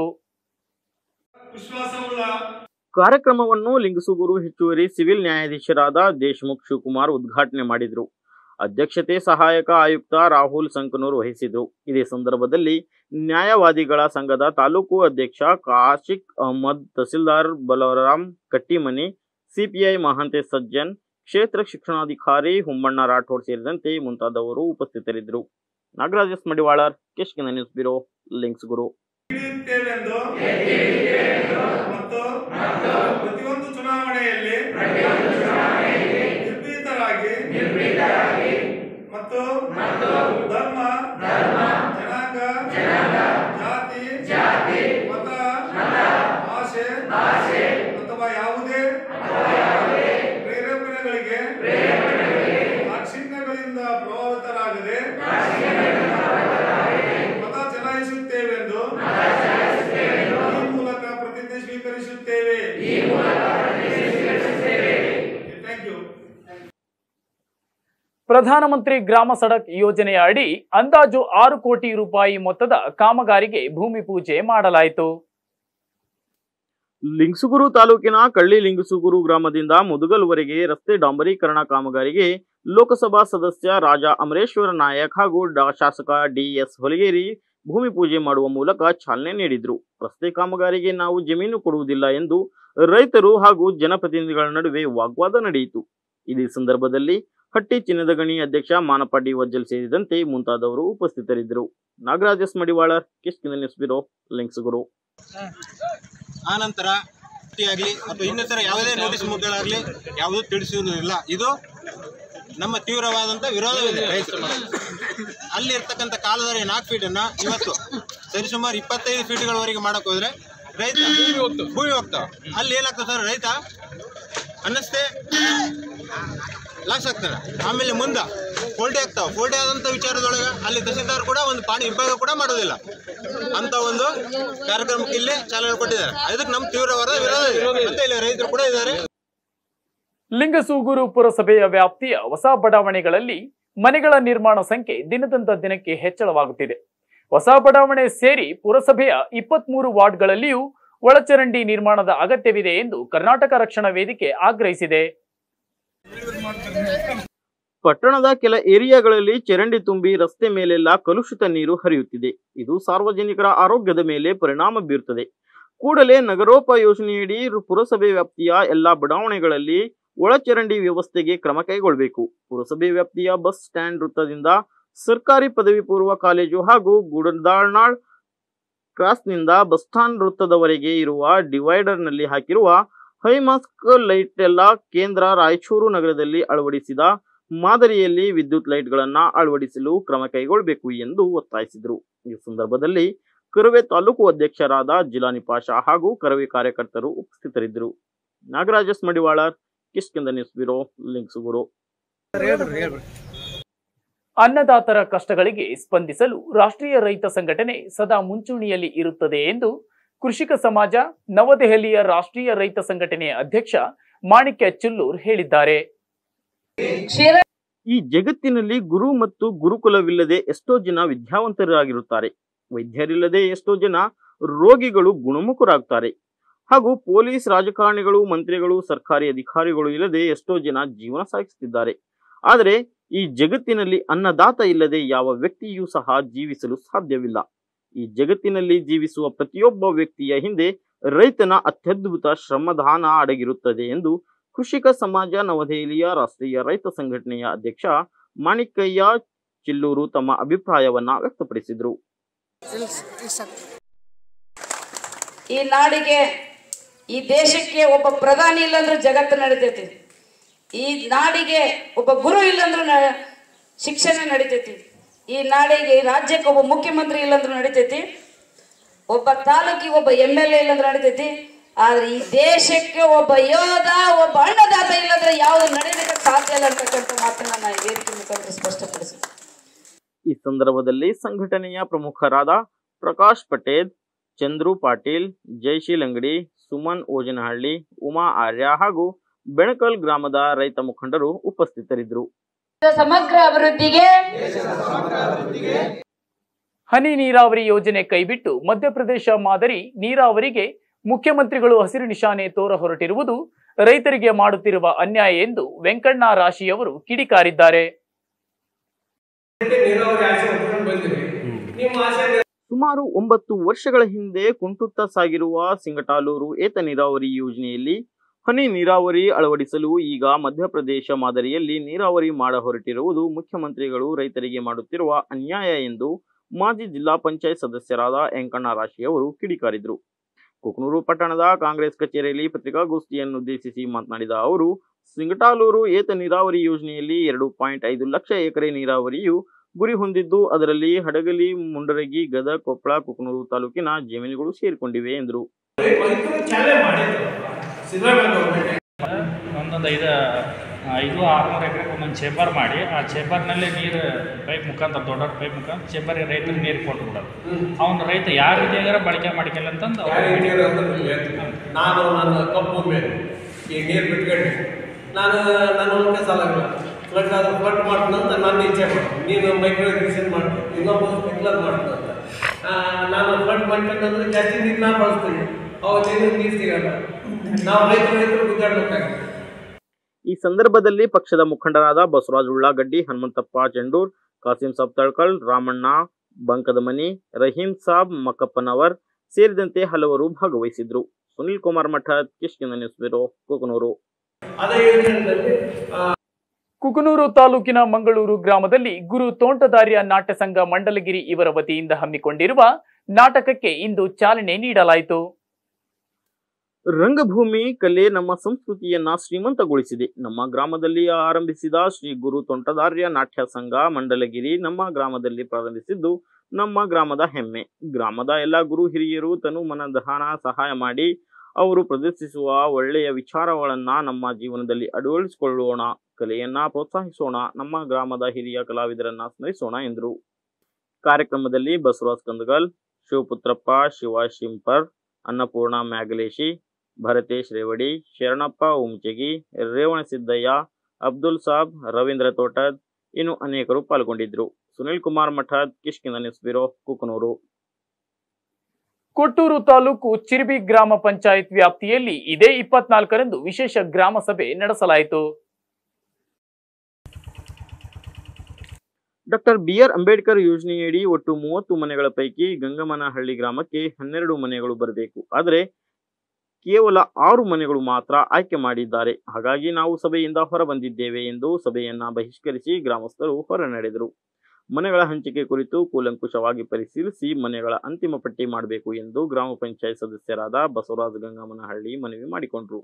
ಕಾರ್ಯಕ್ರಮವನ್ನು ಲಿಂಗಸುಗೂರು ಹೆಚ್ಚುವರಿ ಸಿವಿಲ್ ನ್ಯಾಯಾಧೀಶರಾದ ದೇಶಮುಖ್ ಶಿವಕುಮಾರ್ ಉದ್ಘಾಟನೆ ಮಾಡಿದರು ಅಧ್ಯಕ್ಷತೆ ಸಹಾಯಕ ಆಯುಕ್ತ ರಾಹುಲ್ ಸಂಕನೂರ್ ವಹಿಸಿದ್ರು ಇದೇ ಸಂದರ್ಭದಲ್ಲಿ ನ್ಯಾಯವಾದಿಗಳ ಸಂಘದ ತಾಲೂಕು ಅಧ್ಯಕ್ಷ ಕಾಶಿಕ್ ಅಹಮದ್ ತಹಸೀಲ್ದಾರ್ ಬಲರಾಮ್ ಕಟ್ಟಿಮನಿ ಸಿಪಿಐ ಮಹಾಂತೇಶ್ ಸಜ್ಜನ್ ಕ್ಷೇತ್ರ ಶಿಕ್ಷಣಾಧಿಕಾರಿ ಹುಮ್ಮಣ್ಣ ರಾಠೋಡ್ ಸೇರಿದಂತೆ ಮುಂತಾದವರು ಉಪಸ್ಥಿತರಿದ್ದರು Nagaraj S Madivalar Kishkinda news bureau Lingsugur ಹಿಡಿಯುತ್ತೇವೆಂದು ಮತ್ತು ಪ್ರತಿಯೊಂದು ಚುನಾವಣೆಯಲ್ಲಿ ನಿರ್ಭೀತರಾಗಿ ಮತ್ತು ಧರ್ಮ ಜನಾಂಗ ಜಾತಿ ಮತ ಭಾಷೆ ಅಥವಾ ಯಾವುದೇ ಪ್ರೇರೇಪಣೆಗಳಿಗೆ ದಾಕ್ಷಿಣ್ಯಗಳಿಂದ ಪ್ರಭಾವಿತರಾಗದೆ ಮತ ಚಲಾಯಿಸುತ್ತೇವೆಂದು ಈ ಮೂಲಕ ಪ್ರತಿಜ್ಞೆ ಸ್ವೀಕರಿಸುತ್ತೇವೆ ಥ್ಯಾಂಕ್ ಯು ಪ್ರಧಾನಮಂತ್ರಿ ಗ್ರಾಮ ಸಡಕ್ ಯೋಜನೆಯ ಅಡಿ ಅಂದಾಜು ಆರು ಕೋಟಿ ರೂಪಾಯಿ ಮೊತ್ತದ ಕಾಮಗಾರಿಗೆ ಭೂಮಿ ಪೂಜೆ ಮಾಡಲಾಯಿತು ಲಿಂಗಸುಗೂರು ತಾಲೂಕಿನ ಕಳ್ಳಿ ಲಿಂಗಸುಗೂರು ಗ್ರಾಮದಿಂದ ಮುದುಗಲ್ವರೆಗೆ ರಸ್ತೆ ಡಾಂಬರೀಕರಣ ಕಾಮಗಾರಿಗೆ ಲೋಕಸಭಾ ಸದಸ್ಯ ರಾಜ ಅಮರೇಶ್ವರ ನಾಯಕ್ ಹಾಗೂ ಡಾ- ಶಾಸಕ ಡಿಎಸ್ ಹೊಲಗೇರಿ ಭೂಮಿ ಪೂಜೆ ಮಾಡುವ ಮೂಲಕ ಚಾಲನೆ ನೀಡಿದ್ರು ರಸ್ತೆ ಕಾಮಗಾರಿಗೆ ನಾವು ಜಮೀನು ಕೊಡುವುದಿಲ್ಲ ಎಂದು ರೈತರು ಹಾಗೂ ಜನಪ್ರತಿನಿಧಿಗಳ ನಡುವೆ ವಾಗ್ವಾದ ನಡೆಯಿತು ಇದೇ ಸಂದರ್ಭದಲ್ಲಿ ಹಟ್ಟಿ ಚಿನ್ನದ ಗಣಿ ಅಧ್ಯಕ್ಷ ಮಾನಪಾಡಿ ವಜ್ಜಲ್ ಸೇರಿದಂತೆ ಮುಂತಾದವರು ಉಪಸ್ಥಿತರಿದ್ದರು Nagaraj S Madivalar Kishkinda news bureau Lingsugur ಆನಂತರ ಆಗಲಿ ಅಥವಾ ಇನ್ನಿತರ ಯಾವುದೇ ನೋಟಿಸ್ ಮುದ್ಗಳಾಗಲಿ ಯಾವುದೂ ತಿಳಿಸುವುದಿಲ್ಲ ಇದು ನಮ್ಮ ತೀವ್ರವಾದಂಥ ವಿರೋಧವಿದೆ ರೈತರು ಅಲ್ಲಿ ಇರ್ತಕ್ಕಂಥ ಕಾಲದಲ್ಲಿ ನಾಲ್ಕು ಫೀಟನ್ನು ಇವತ್ತು ಸರಿಸುಮಾರು ಇಪ್ಪತ್ತೈದು ಫೀಟ್ಗಳವರೆಗೆ ಮಾಡಕ್ಕೆ ಹೋದ್ರೆ ರೈತ ಭೂಮಿ ಹೋಗ್ತಾವ ಅಲ್ಲಿ ಏನಾಗ್ತದೆ ಸರ್ ರೈತ ಅನ್ನಿಸ್ತೆ ಲಾಸ್ ಆಗ್ತಾನೆ ಆಮೇಲೆ ಮುಂದೆ ಫೋಲ್ಟೆ ಆಗ್ತಾವ ಫೋಲ್ಟೆ ಆದಂಥ ವಿಚಾರದೊಳಗೆ ಅಲ್ಲಿ ತಹಸೀಲ್ದಾರ್ ಕೂಡ ಒಂದು ಪಾಣಿ ವಿಭಾಗ ಕೂಡ ಮಾಡೋದಿಲ್ಲ ಅಂತ ಒಂದು ಕಾರ್ಯಕ್ರಮಕ್ಕೆ ಇಲ್ಲಿ ಚಾಲನೆ ಕೊಟ್ಟಿದ್ದಾರೆ ಅದಕ್ಕೆ ನಮ್ಮ ತೀವ್ರವಾದ ವಿರೋಧ ಇದೆ ಮತ್ತೆ ಇಲ್ಲಿ ರೈತರು ಕೂಡ ಇದ್ದಾರೆ ಲಿಂಗಸೂಗೂರು ಪುರಸಭೆಯ ವ್ಯಾಪ್ತಿಯ ಹೊಸ ಬಡಾವಣೆಗಳಲ್ಲಿ ಮನೆಗಳ ನಿರ್ಮಾಣ ಸಂಖ್ಯೆ ದಿನದಿಂದ ದಿನಕ್ಕೆ ಹೆಚ್ಚಳವಾಗುತ್ತಿದೆ ಹೊಸ ಬಡಾವಣೆ ಸೇರಿ ಪುರಸಭೆಯ ಇಪ್ಪತ್ಮೂರು ವಾರ್ಡ್ಗಳಲ್ಲಿಯೂ ಒಳಚರಂಡಿ ನಿರ್ಮಾಣದ ಅಗತ್ಯವಿದೆ ಎಂದು ಕರ್ನಾಟಕ ರಕ್ಷಣಾ ವೇದಿಕೆ ಆಗ್ರಹಿಸಿದೆ ಪಟ್ಟಣದ ಕೆಲ ಏರಿಯಾಗಳಲ್ಲಿ ಚರಂಡಿ ತುಂಬಿ ರಸ್ತೆ ಮೇಲೆಲ್ಲ ಕಲುಷಿತ ನೀರು ಹರಿಯುತ್ತಿದೆ ಇದು ಸಾರ್ವಜನಿಕರ ಆರೋಗ್ಯದ ಮೇಲೆ ಪರಿಣಾಮ ಬೀರುತ್ತದೆ ಕೂಡಲೇ ನಗರೋಪ ಯೋಜನೆಯಡಿ ಪುರಸಭೆ ವ್ಯಾಪ್ತಿಯ ಎಲ್ಲಾ ಬಡಾವಣೆಗಳಲ್ಲಿ ಒಳಚರಂಡಿ ವ್ಯವಸ್ಥೆಗೆ ಕ್ರಮ ಕೈಗೊಳ್ಳಬೇಕು ಪುರಸಭೆ ವ್ಯಾಪ್ತಿಯ ಬಸ್ ಸ್ಟ್ಯಾಂಡ್ ವೃತ್ತದಿಂದ ಸರ್ಕಾರಿ ಪದವಿ ಪೂರ್ವ ಕಾಲೇಜು ಹಾಗೂ ಗುಡದಾಳ್ನಾಳ್ ಕ್ರಾಸ್ನಿಂದ ಬಸ್ ಸ್ಟಾಂಡ್ ವೃತ್ತದವರೆಗೆ ಇರುವ ಡಿವೈಡರ್ನಲ್ಲಿ ಹಾಕಿರುವ ಹೈಮಾಸ್ಕ್ ಲೈಟ್ ಎಲ್ಲ ಕೇಂದ್ರ ರಾಯಚೂರು ನಗರದಲ್ಲಿ ಅಳವಡಿಸಿದ ಮಾದರಿಯಲ್ಲಿ ವಿದ್ಯುತ್ ಲೈಟ್ಗಳನ್ನ ಅಳವಡಿಸಲು ಕ್ರಮ ಕೈಗೊಳ್ಳಬೇಕು ಎಂದು ಒತ್ತಾಯಿಸಿದರು ಈ ಸಂದರ್ಭದಲ್ಲಿ ಕರವೇ ತಾಲೂಕು ಅಧ್ಯಕ್ಷರಾದ ಜಿಲಾನಿ ಪಾಷಾ ಹಾಗೂ ಕರವೇ ಕಾರ್ಯಕರ್ತರು ಉಪಸ್ಥಿತರಿದ್ದರು ನಾಗರಾಜಸ್ ಮಡಿವಾಳರ್ ಕಿಷ್ಕಿಂದ ನ್ಯೂಸ್ ಬ್ಯೂರೋ ಲಿಂಕ್ಸುಗುರು ಅನ್ನದಾತರ ಕಷ್ಟಗಳಿಗೆ ಸ್ಪಂದಿಸಲು ರಾಷ್ಟ್ರೀಯ ರೈತ ಸಂಘಟನೆ ಸದಾ ಮುಂಚೂಣಿಯಲ್ಲಿ ಇರುತ್ತದೆ ಎಂದು ಕೃಷಿಕ ಸಮಾಜ ನವದೆಹಲಿಯ ರಾಷ್ಟ್ರೀಯ ರೈತ ಸಂಘಟನೆಯ ಅಧ್ಯಕ್ಷ ಮಾಣಿಕ್ಯ ಚುಲ್ಲೂರ್ ಹೇಳಿದ್ದಾರೆ ಈ ಜಗತ್ತಿನಲ್ಲಿ ಗುರು ಮತ್ತು ಗುರುಕುಲವಿಲ್ಲದೆ ಎಷ್ಟೋ ಜನ ವಿದ್ಯಾವಂತರಾಗಿರುತ್ತಾರೆ ವೈದ್ಯರಿಲ್ಲದೆ ಎಷ್ಟೋ ಜನ ರೋಗಿಗಳು ಗುಣಮುಖರಾಗ್ತಾರೆ ಹಾಗೂ ಪೊಲೀಸ್ ರಾಜಕಾರಣಿಗಳು ಮಂತ್ರಿಗಳು ಸರ್ಕಾರಿ ಅಧಿಕಾರಿಗಳು ಇಲ್ಲದೆ ಎಷ್ಟೋ ಜನ ಜೀವನ ಸಾಗಿಸುತ್ತಿದ್ದಾರೆ ಆದರೆ ಈ ಜಗತ್ತಿನಲ್ಲಿ ಅನ್ನದಾತ ಇಲ್ಲದೆ ಯಾವ ವ್ಯಕ್ತಿಯೂ ಸಹ ಜೀವಿಸಲು ಸಾಧ್ಯವಿಲ್ಲ ಈ ಜಗತ್ತಿನಲ್ಲಿ ಜೀವಿಸುವ ಪ್ರತಿಯೊಬ್ಬ ವ್ಯಕ್ತಿಯ ಹಿಂದೆ ರೈತನ ಅತ್ಯದ್ಭುತ ಶ್ರಮದಾನ ಅಡಗಿರುತ್ತದೆ ಎಂದು ಕೃಷಿಕ ಸಮಾಜ ನವದೆಹಲಿಯ ರಾಷ್ಟ್ರೀಯ ರೈತ ಸಂಘಟನೆಯ ಅಧ್ಯಕ್ಷ ಮಾಣಿಕಯ್ಯ ಚಿಲ್ಲೂರು ತಮ್ಮ ಅಭಿಪ್ರಾಯವನ್ನ ವ್ಯಕ್ತಪಡಿಸಿದರು ಈ ನಾಡಿಗೆ ಈ ದೇಶಕ್ಕೆ ಒಬ್ಬ ಪ್ರಧಾನಿ ಇಲ್ಲಂದ್ರೂ ಜಗತ್ತು ನಡಿತೈತಿ ಈ ನಾಡಿಗೆ ಒಬ್ಬ ಗುರು ಇಲ್ಲಂದ್ರೂ ನ- ಶಿಕ್ಷಣ ನಡಿತೈತಿ ಈ ನಾಡಿಗೆ ಈ ರಾಜ್ಯಕ್ಕೆ ಒಬ್ಬ ಮುಖ್ಯಮಂತ್ರಿ ಇಲ್ಲಂದ್ರೂ ನಡಿತೈತಿ ಒಬ್ಬ ತಾಲೂಕಿಗೆ ಒಬ್ಬ ಎಮ್ ಎಲ್ ಎ ಇಲ್ಲಂದ್ರೂ ನಡಿತೈತಿ ಆದ್ರೆ ಈ ದೇಶಕ್ಕೆ ಒಬ್ಬ ಯೋಧ ಒಬ್ಬ ಅನ್ನದಾತ ಇಲ್ಲಂದ್ರೆ ಯಾವುದು ನಡೀಲಿಕ್ಕೆ ಸಾಧ್ಯ ಇಲ್ಲ ಅಂತಕ್ಕಂಥ ಮಾತನ್ನ ನಾನು ಈ ವೇದಿಕೆ ಮುಖಾಂತರ ಸ್ಪಷ್ಟಪಡಿಸ್ತೀನಿ ಈ ಸಂದರ್ಭದಲ್ಲಿ ಸಂಘಟನೆಯ ಪ್ರಮುಖರಾದ ಪ್ರಕಾಶ್ ಪಟೇಲ್ ಚಂದ್ರು ಪಾಟೀಲ್ ಜಯಶೀಲ್ ಅಂಗಡಿ ಸುಮನ್ ಓಜನಹಳ್ಳಿ ಉಮಾ ಆರ್ಯ ಹಾಗೂ ಬೆಣಕಲ್ ಗ್ರಾಮದ ರೈತ ಮುಖಂಡರು ಉಪಸ್ಥಿತರಿದ್ದರು ಸಮಗ್ರ ಅಭಿವೃದ್ಧಿಗೆ ಹನಿ ನೀರಾವರಿ ಯೋಜನೆ ಕೈಬಿಟ್ಟು ಮಧ್ಯಪ್ರದೇಶ ಮಾದರಿ ನೀರಾವರಿಗೆ ಮುಖ್ಯಮಂತ್ರಿಗಳು ಹಸಿರು ನಿಶಾನೆ ತೋರ ಹೊರಟಿರುವುದು ರೈತರಿಗೆ ಮಾಡುತ್ತಿರುವ ಅನ್ಯಾಯ ಎಂದು ವೆಂಕಣ್ಣ ರಾಶಿಯವರು ಕಿಡಿಕಾರಿದ್ದಾರೆ ಸುಮಾರು ಒಂಬತ್ತು ವರ್ಷಗಳ ಹಿಂದೆ ಕುಂಟುತ್ತಾ ಸಾಗಿರುವ ಸಿಂಗಟಾಲೂರು ಏತ ನೀರಾವರಿ ಯೋಜನೆಯಲ್ಲಿ ಹನಿ ನೀರಾವರಿ ಅಳವಡಿಸಲು ಈಗ ಮಧ್ಯಪ್ರದೇಶ ಮಾದರಿಯಲ್ಲಿ ನೀರಾವರಿ ಮಾಡ ಹೊರಟಿರುವುದು ಮುಖ್ಯಮಂತ್ರಿಗಳು ರೈತರಿಗೆ ಮಾಡುತ್ತಿರುವ ಅನ್ಯಾಯ ಎಂದು ಮಾಜಿ ಜಿಲ್ಲಾ ಪಂಚಾಯತ್ ಸದಸ್ಯರಾದ ವೆಂಕಣ್ಣ ರಾಶಿಯವರು ಕಿಡಿಕಾರಿದರು ಕುಕನೂರು ಪಟ್ಟಣದ ಕಾಂಗ್ರೆಸ್ ಕಚೇರಿಯಲ್ಲಿ ಪತ್ರಿಕಾಗೋಷ್ಠಿಯನ್ನುದ್ದೇಶಿಸಿ ಮಾತನಾಡಿದ ಅವರು ಸಿಂಗಟಾಲೂರು ಏತ ನೀರಾವರಿ ಯೋಜನೆಯಲ್ಲಿ ಎರಡು ಪಾಯಿಂಟ್ ಐದು ಲಕ್ಷ ಎಕರೆ ನೀರಾವರಿಯು ಗುರಿ ಹೊಂದಿದ್ದು ಅದರಲ್ಲಿ ಹಡಗಲಿ ಮುಂಡರಗಿ ಗದಗ ಕೊಪ್ಪಳ ಕುಕನೂರು ತಾಲೂಕಿನ ಜಮೀನುಗಳು ಸೇರಿಕೊಂಡಿವೆ ಎಂದರು ಒಂದೊಂದು ಐದು ಐದು ಆರುನೂರು ಎಕರೆಗೆ ಒಂದೊಂದು ಚೇಂಬರ್ ಮಾಡಿ ಆ ಚೇಂಬರ್ನಲ್ಲಿ ನೀರು ಪೈಪ್ ಮುಖಾಂತರ ದೊಡ್ಡ ದೊಡ್ಡ ಪೈಪ್ ಮುಖಾಂತರ ಚೇಂಬರ್ಗೆ ರೈತರಿಗೆ ನೀರು ಕೊಟ್ಟು ಬಿಡೋದು ಅವ್ನು ರೈತ ಯಾವ ರೀತಿಯಾಗಾರ ಬಳಕೆ ಮಾಡ್ಕೊಳ್ಳಿ ಅಂತಂದು ಯಾವ ರೀತಿಯಾದ ಅಂದ್ರೆ ನಾನು ನನ್ನ ಕಪ್ಪು ಮೇಲೆ ಈಗ ನೀರು ಬಿಟ್ಕೊಂಡೆ ನಾನು ನನ್ನ ಹೊಲಕ್ಕೆ ಸಾಲ ಇಲ್ಲ ಫ್ಲಡ್ ಆದ್ರೆ ಫ್ಲಡ್ ಮಾಡ್ತೀನಂತ ನಾನು ಇಚ್ಛೆ ಮಾಡ್ತೀನಿ ನೀನು ಮೈಕ್ರೋ ಇರಿಗೇಷನ್ ಮಾಡ್ತೀನಿ ಇನ್ನೊಬ್ಬ ಸ್ಪ್ರಿಂಕ್ಲರ್ ಮಾಡ್ತೀನಿ ಅಂತ ಆ, ನಾನು ಫ್ಲಡ್ ಮಾಡ್ಕೊಂಡಂದ್ರೆ ಜಾಸ್ತಿ ನೀರು ನಾ ಬಳಸ್ತೀನಿ ಅವತ್ತೇನು ನೀರು ಸಿಗಲ್ಲ ನಾವು ರೈತರು ರೈತರು ಗುದ್ದಾಡ್ಬೇಕಾಗುತ್ತೆ ಈ ಸಂದರ್ಭದಲ್ಲಿ ಪಕ್ಷದ ಮುಖಂಡರಾದ ಬಸವರಾಜ ಉಳ್ಳಾಗಡ್ಡಿ ಹನುಮಂತಪ್ಪ ಚೆಂಡೂರ್ ಕಾಸಿಂ ಸಾಬ್ ತಳ್ಕಲ್ ರಾಮಣ್ಣ ಬಂಕದಮನಿ ರಹೀಂ ಸಾಬ್ ಮಕ್ಕಪ್ಪನವರ್ ಸೇರಿದಂತೆ ಹಲವರು ಭಾಗವಹಿಸಿದ್ರು ಸುನಿಲ್ ಕುಮಾರ್ ಮಠದ್ ಕಿಷ್ಕಿಂದ ನ್ಯೂಸ್ ಬ್ಯೂರೋ ಕುಕನೂರು ಅದೇ ಯೋಜನೆಯಲ್ಲಿ ಕುಕನೂರು ತಾಲೂಕಿನ ಮಂಗಳೂರು ಗ್ರಾಮದಲ್ಲಿ ಗುರು ತೋಂಟದಾರ್ಯ ನಾಟ್ಯ ಸಂಘ ಮಂಡಲಗಿರಿ ಇವರ ವತಿಯಿಂದ ಹಮ್ಮಿಕೊಂಡಿರುವ ನಾಟಕಕ್ಕೆ ಇಂದು ಚಾಲನೆ ನೀಡಲಾಯಿತು ರಂಗಭೂಮಿ ಕಲೆ ನಮ್ಮ ಸಂಸ್ಕೃತಿಯನ್ನ ಶ್ರೀಮಂತಗೊಳಿಸಿದೆ ನಮ್ಮ ಗ್ರಾಮದಲ್ಲಿ ಆರಂಭಿಸಿದ ಶ್ರೀ ಗುರು ತೋಂಟದಾರ್ಯ ನಾಟ್ಯ ಸಂಘ ಮಂಡಲಗಿರಿ ನಮ್ಮ ಗ್ರಾಮದಲ್ಲಿ ಪ್ರಾರಂಭಿಸಿದ್ದು ನಮ್ಮ ಗ್ರಾಮದ ಹೆಮ್ಮೆ ಗ್ರಾಮದ ಎಲ್ಲ ಗುರು ಹಿರಿಯರು ತನು ಮನ ದಹನ ಸಹಾಯ ಮಾಡಿ ಅವರು ಪ್ರದರ್ಶಿಸುವ ಒಳ್ಳೆಯ ವಿಚಾರಗಳನ್ನ ನಮ್ಮ ಜೀವನದಲ್ಲಿ ಅಳವಡಿಸಿಕೊಳ್ಳೋಣ ಕಲೆಯನ್ನ ಪ್ರೋತ್ಸಾಹಿಸೋಣ ನಮ್ಮ ಗ್ರಾಮದ ಹಿರಿಯ ಕಲಾವಿದರನ್ನ ಸ್ಮರಿಸೋಣ ಎಂದರು ಕಾರ್ಯಕ್ರಮದಲ್ಲಿ ಬಸವರಾಜ್ ಕಂದಗಲ್ ಶಿವಪುತ್ರಪ್ಪ ಶಿವ ಶಿಂಪರ್ ಅನ್ನಪೂರ್ಣ ಮ್ಯಾಗಲೇಶಿ ಭರತೇಶ್ ರೇವಡಿ ಶರಣಪ್ಪ ಉಮ್ಚಗಿ ರೇವಣಸಿದ್ದಯ್ಯ ಅಬ್ದುಲ್ ಸಾಬ್ ರವೀಂದ್ರ ತೋಟದ್ ಇನ್ನು ಅನೇಕರು ಪಾಲ್ಗೊಂಡಿದ್ರು ಸುನಿಲ್ ಕುಮಾರ್ ಮಠದ್ ಕಿಷ್ಕಿಂದ ನ್ಯೂಸ್ ಬ್ಯೂರೋ ಕುಕನೂರು ಕೊಟ್ಟೂರು ತಾಲೂಕು ಚಿರಿಬಿ ಗ್ರಾಮ ಪಂಚಾಯತ್ ವ್ಯಾಪ್ತಿಯಲ್ಲಿ ಇದೇ ಇಪ್ಪತ್ನಾಲ್ಕರಂದು ವಿಶೇಷ ಗ್ರಾಮ ಸಭೆ ನಡೆಸಲಾಯಿತು ಡಾಕ್ಟರ್ ಬಿ ಆರ್ ಅಂಬೇಡ್ಕರ್ ಯೋಜನೆಯಡಿ ಒಟ್ಟು ಮೂವತ್ತು ಮನೆಗಳ ಪೈಕಿ ಗಂಗಮ್ಮನಹಳ್ಳಿ ಗ್ರಾಮಕ್ಕೆ ಹನ್ನೆರಡು ಮನೆಗಳು ಬರಬೇಕು ಆದರೆ ಕೇವಲ ಆರು ಮನೆಗಳು ಮಾತ್ರ ಆಯ್ಕೆ ಮಾಡಿದ್ದಾರೆ ಹಾಗಾಗಿ ನಾವು ಸಭೆಯಿಂದ ಹೊರ ಬಂದಿದ್ದೇವೆ ಎಂದು ಸಭೆಯನ್ನ ಬಹಿಷ್ಕರಿಸಿ ಗ್ರಾಮಸ್ಥರು ಹೊರ ನಡೆದರು ಮನೆಗಳ ಹಂಚಿಕೆ ಕುರಿತು ಕೂಲಂಕುಷವಾಗಿ ಪರಿಶೀಲಿಸಿ ಮನೆಗಳ ಅಂತಿಮ ಪಟ್ಟಿ ಮಾಡಬೇಕು ಎಂದು ಗ್ರಾಮ ಪಂಚಾಯತ್ ಸದಸ್ಯರಾದ ಬಸವರಾಜ ಗಂಗಮ್ಮನಹಳ್ಳಿ ಮನವಿ ಮಾಡಿಕೊಂಡರು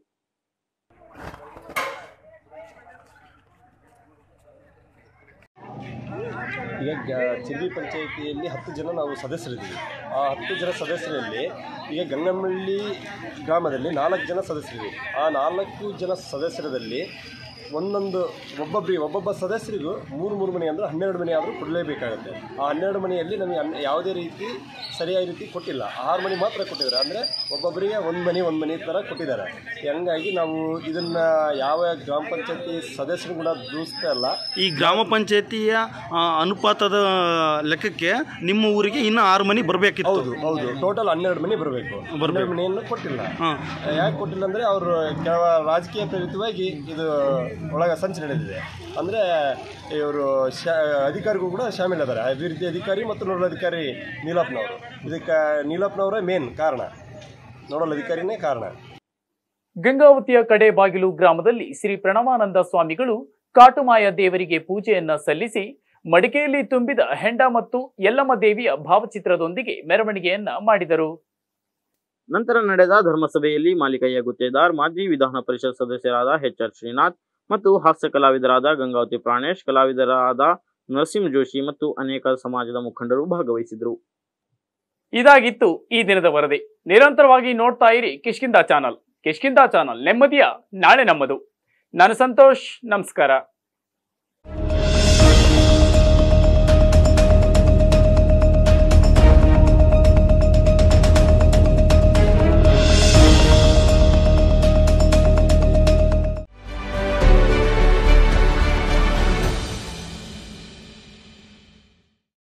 ಈಗ ಗ- ಚಿಲ್ಲಿ ಪಂಚಾಯಿತಿಯಲ್ಲಿ ಹತ್ತು ಜನ ನಾವು ಸದಸ್ಯರಿದ್ದೀವಿ ಆ ಹತ್ತು ಜನ ಸದಸ್ಯರಲ್ಲಿ ಈಗ ಗಂಗಮಳ್ಳಿ ಗ್ರಾಮದಲ್ಲಿ ನಾಲ್ಕು ಜನ ಸದಸ್ಯರಿದ್ದೀವಿ ಆ ನಾಲ್ಕು ಜನ ಸದಸ್ಯರದಲ್ಲಿ ಒಂದೊಂದು ಒಬ್ಬೊಬ್ಬರಿಗೆ ಒಬ್ಬೊಬ್ಬ ಸದಸ್ಯರಿಗೂ ಮೂರು ಮೂರು ಮನೆ ಅಂದರೆ ಹನ್ನೆರಡು ಮನೆ ಆದರೂ ಕೊಡಲೇಬೇಕಾಗುತ್ತೆ ಆ ಹನ್ನೆರಡು ಮನೆಯಲ್ಲಿ ನಮಗೆ ಅನ್- ಯಾವುದೇ ರೀತಿ ಸರಿಯಾದ ರೀತಿ ಕೊಟ್ಟಿಲ್ಲ ಆರು ಮನೆ ಮಾತ್ರ ಕೊಟ್ಟಿದ್ದಾರೆ ಅಂದರೆ ಒಬ್ಬೊಬ್ಬರಿಗೆ ಒಂದು ಮನೆ ಒಂದು ಮನೆ ಥರ ಕೊಟ್ಟಿದ್ದಾರೆ ಹಂಗಾಗಿ ನಾವು ಇದನ್ನು ಯಾವ ಗ್ರಾಮ ಪಂಚಾಯತಿ ಸದಸ್ಯರು ಕೂಡ ದೂಸ್ತಾ ಇಲ್ಲ ಈ ಗ್ರಾಮ ಪಂಚಾಯತಿಯ ಆ, ಅನುಪಾತದ ಲೆಕ್ಕಕ್ಕೆ ನಿಮ್ಮ ಊರಿಗೆ ಇನ್ನು ಆರು ಮನೆ ಬರಬೇಕಿತ್ತು ಹೌದು ಹೌದು ಟೋಟಲ್ ಹನ್ನೆರಡು ಮನೆ ಬರಬೇಕು ಹನ್ನೆರಡು ಮನೆಯನ್ನು ಕೊಟ್ಟಿಲ್ಲ ಯಾಕೆ ಕೊಟ್ಟಿಲ್ಲ ಅಂದರೆ ಅವರು ಕೆಲವ ರಾಜಕೀಯ ಪ್ರೇರಿತವಾಗಿ ಇದು ಒಳಗೆ ಸಂಚು ನಡೆದಿದೆ ಅಂದರೆ ಇವರು ಶಾ ಅಧಿಕಾರಿಗಳು ಕೂಡ ಶಾಮೀಲಿದ್ದಾರೆ ಅಭಿವೃದ್ಧಿ ಅಧಿಕಾರಿ ಮತ್ತು ನೋಡಲ್ ಅಧಿಕಾರಿ ನೀಲಪ್ಪನವರು ಇದಕ್ಕೆ ನೀಲಪ್ಪನವರೇ ಮೇನ್ ಕಾರಣ ನೋಡಲ್ ಅಧಿಕಾರಿನೇ ಕಾರಣ ಗಂಗಾವತಿಯ ಕಡೆ ಬಾಗಿಲು ಗ್ರಾಮದಲ್ಲಿ ಶ್ರೀ ಪ್ರಣವಾನಂದ ಸ್ವಾಮಿಗಳು ಕಾಟುಮಾಯ ದೇವರಿಗೆ ಪೂಜೆಯನ್ನ ಸಲ್ಲಿಸಿ ಮಡಿಕೆಯಲ್ಲಿ ತುಂಬಿದ ಹೆಂಡ ಮತ್ತು ಯಲ್ಲಮ್ಮ ದೇವಿಯ ಭಾವಚಿತ್ರದೊಂದಿಗೆ ಮೆರವಣಿಗೆಯನ್ನ ಮಾಡಿದರು ನಂತರ ನಡೆದ ಧರ್ಮಸಭೆಯಲ್ಲಿ ಮಾಲಿಕಯ್ಯ ಗುತ್ತೇದಾರ್ ಮಾಜಿ ವಿಧಾನ ಪರಿಷತ್ ಸದಸ್ಯರಾದ ಎಚ್ ಆರ್ ಶ್ರೀನಾಥ್ ಮತ್ತು ಹಾಸ್ಯ ಕಲಾವಿದರಾದ ಗಂಗಾವತಿ ಪ್ರಾಣೇಶ್ ಕಲಾವಿದರಾದ ನರಸಿಂಹ ಜೋಶಿ ಮತ್ತು ಅನೇಕ ಸಮಾಜದ ಮುಖಂಡರು ಭಾಗವಹಿಸಿದರು ಇದಾಗಿತ್ತು ಈ ದಿನದ ವರದಿ ನಿರಂತರವಾಗಿ ನೋಡ್ತಾ ಇರಿ ಕಿಷ್ಕಿಂದ ಚಾನಲ್ ಕಿಷ್ಕಿಂದ ಚಾನಲ್ ನೆಮ್ಮದಿಯ ನಾಳೆ ನಮ್ಮದು ನಾನು ಸಂತೋಷ್ ನಮಸ್ಕಾರ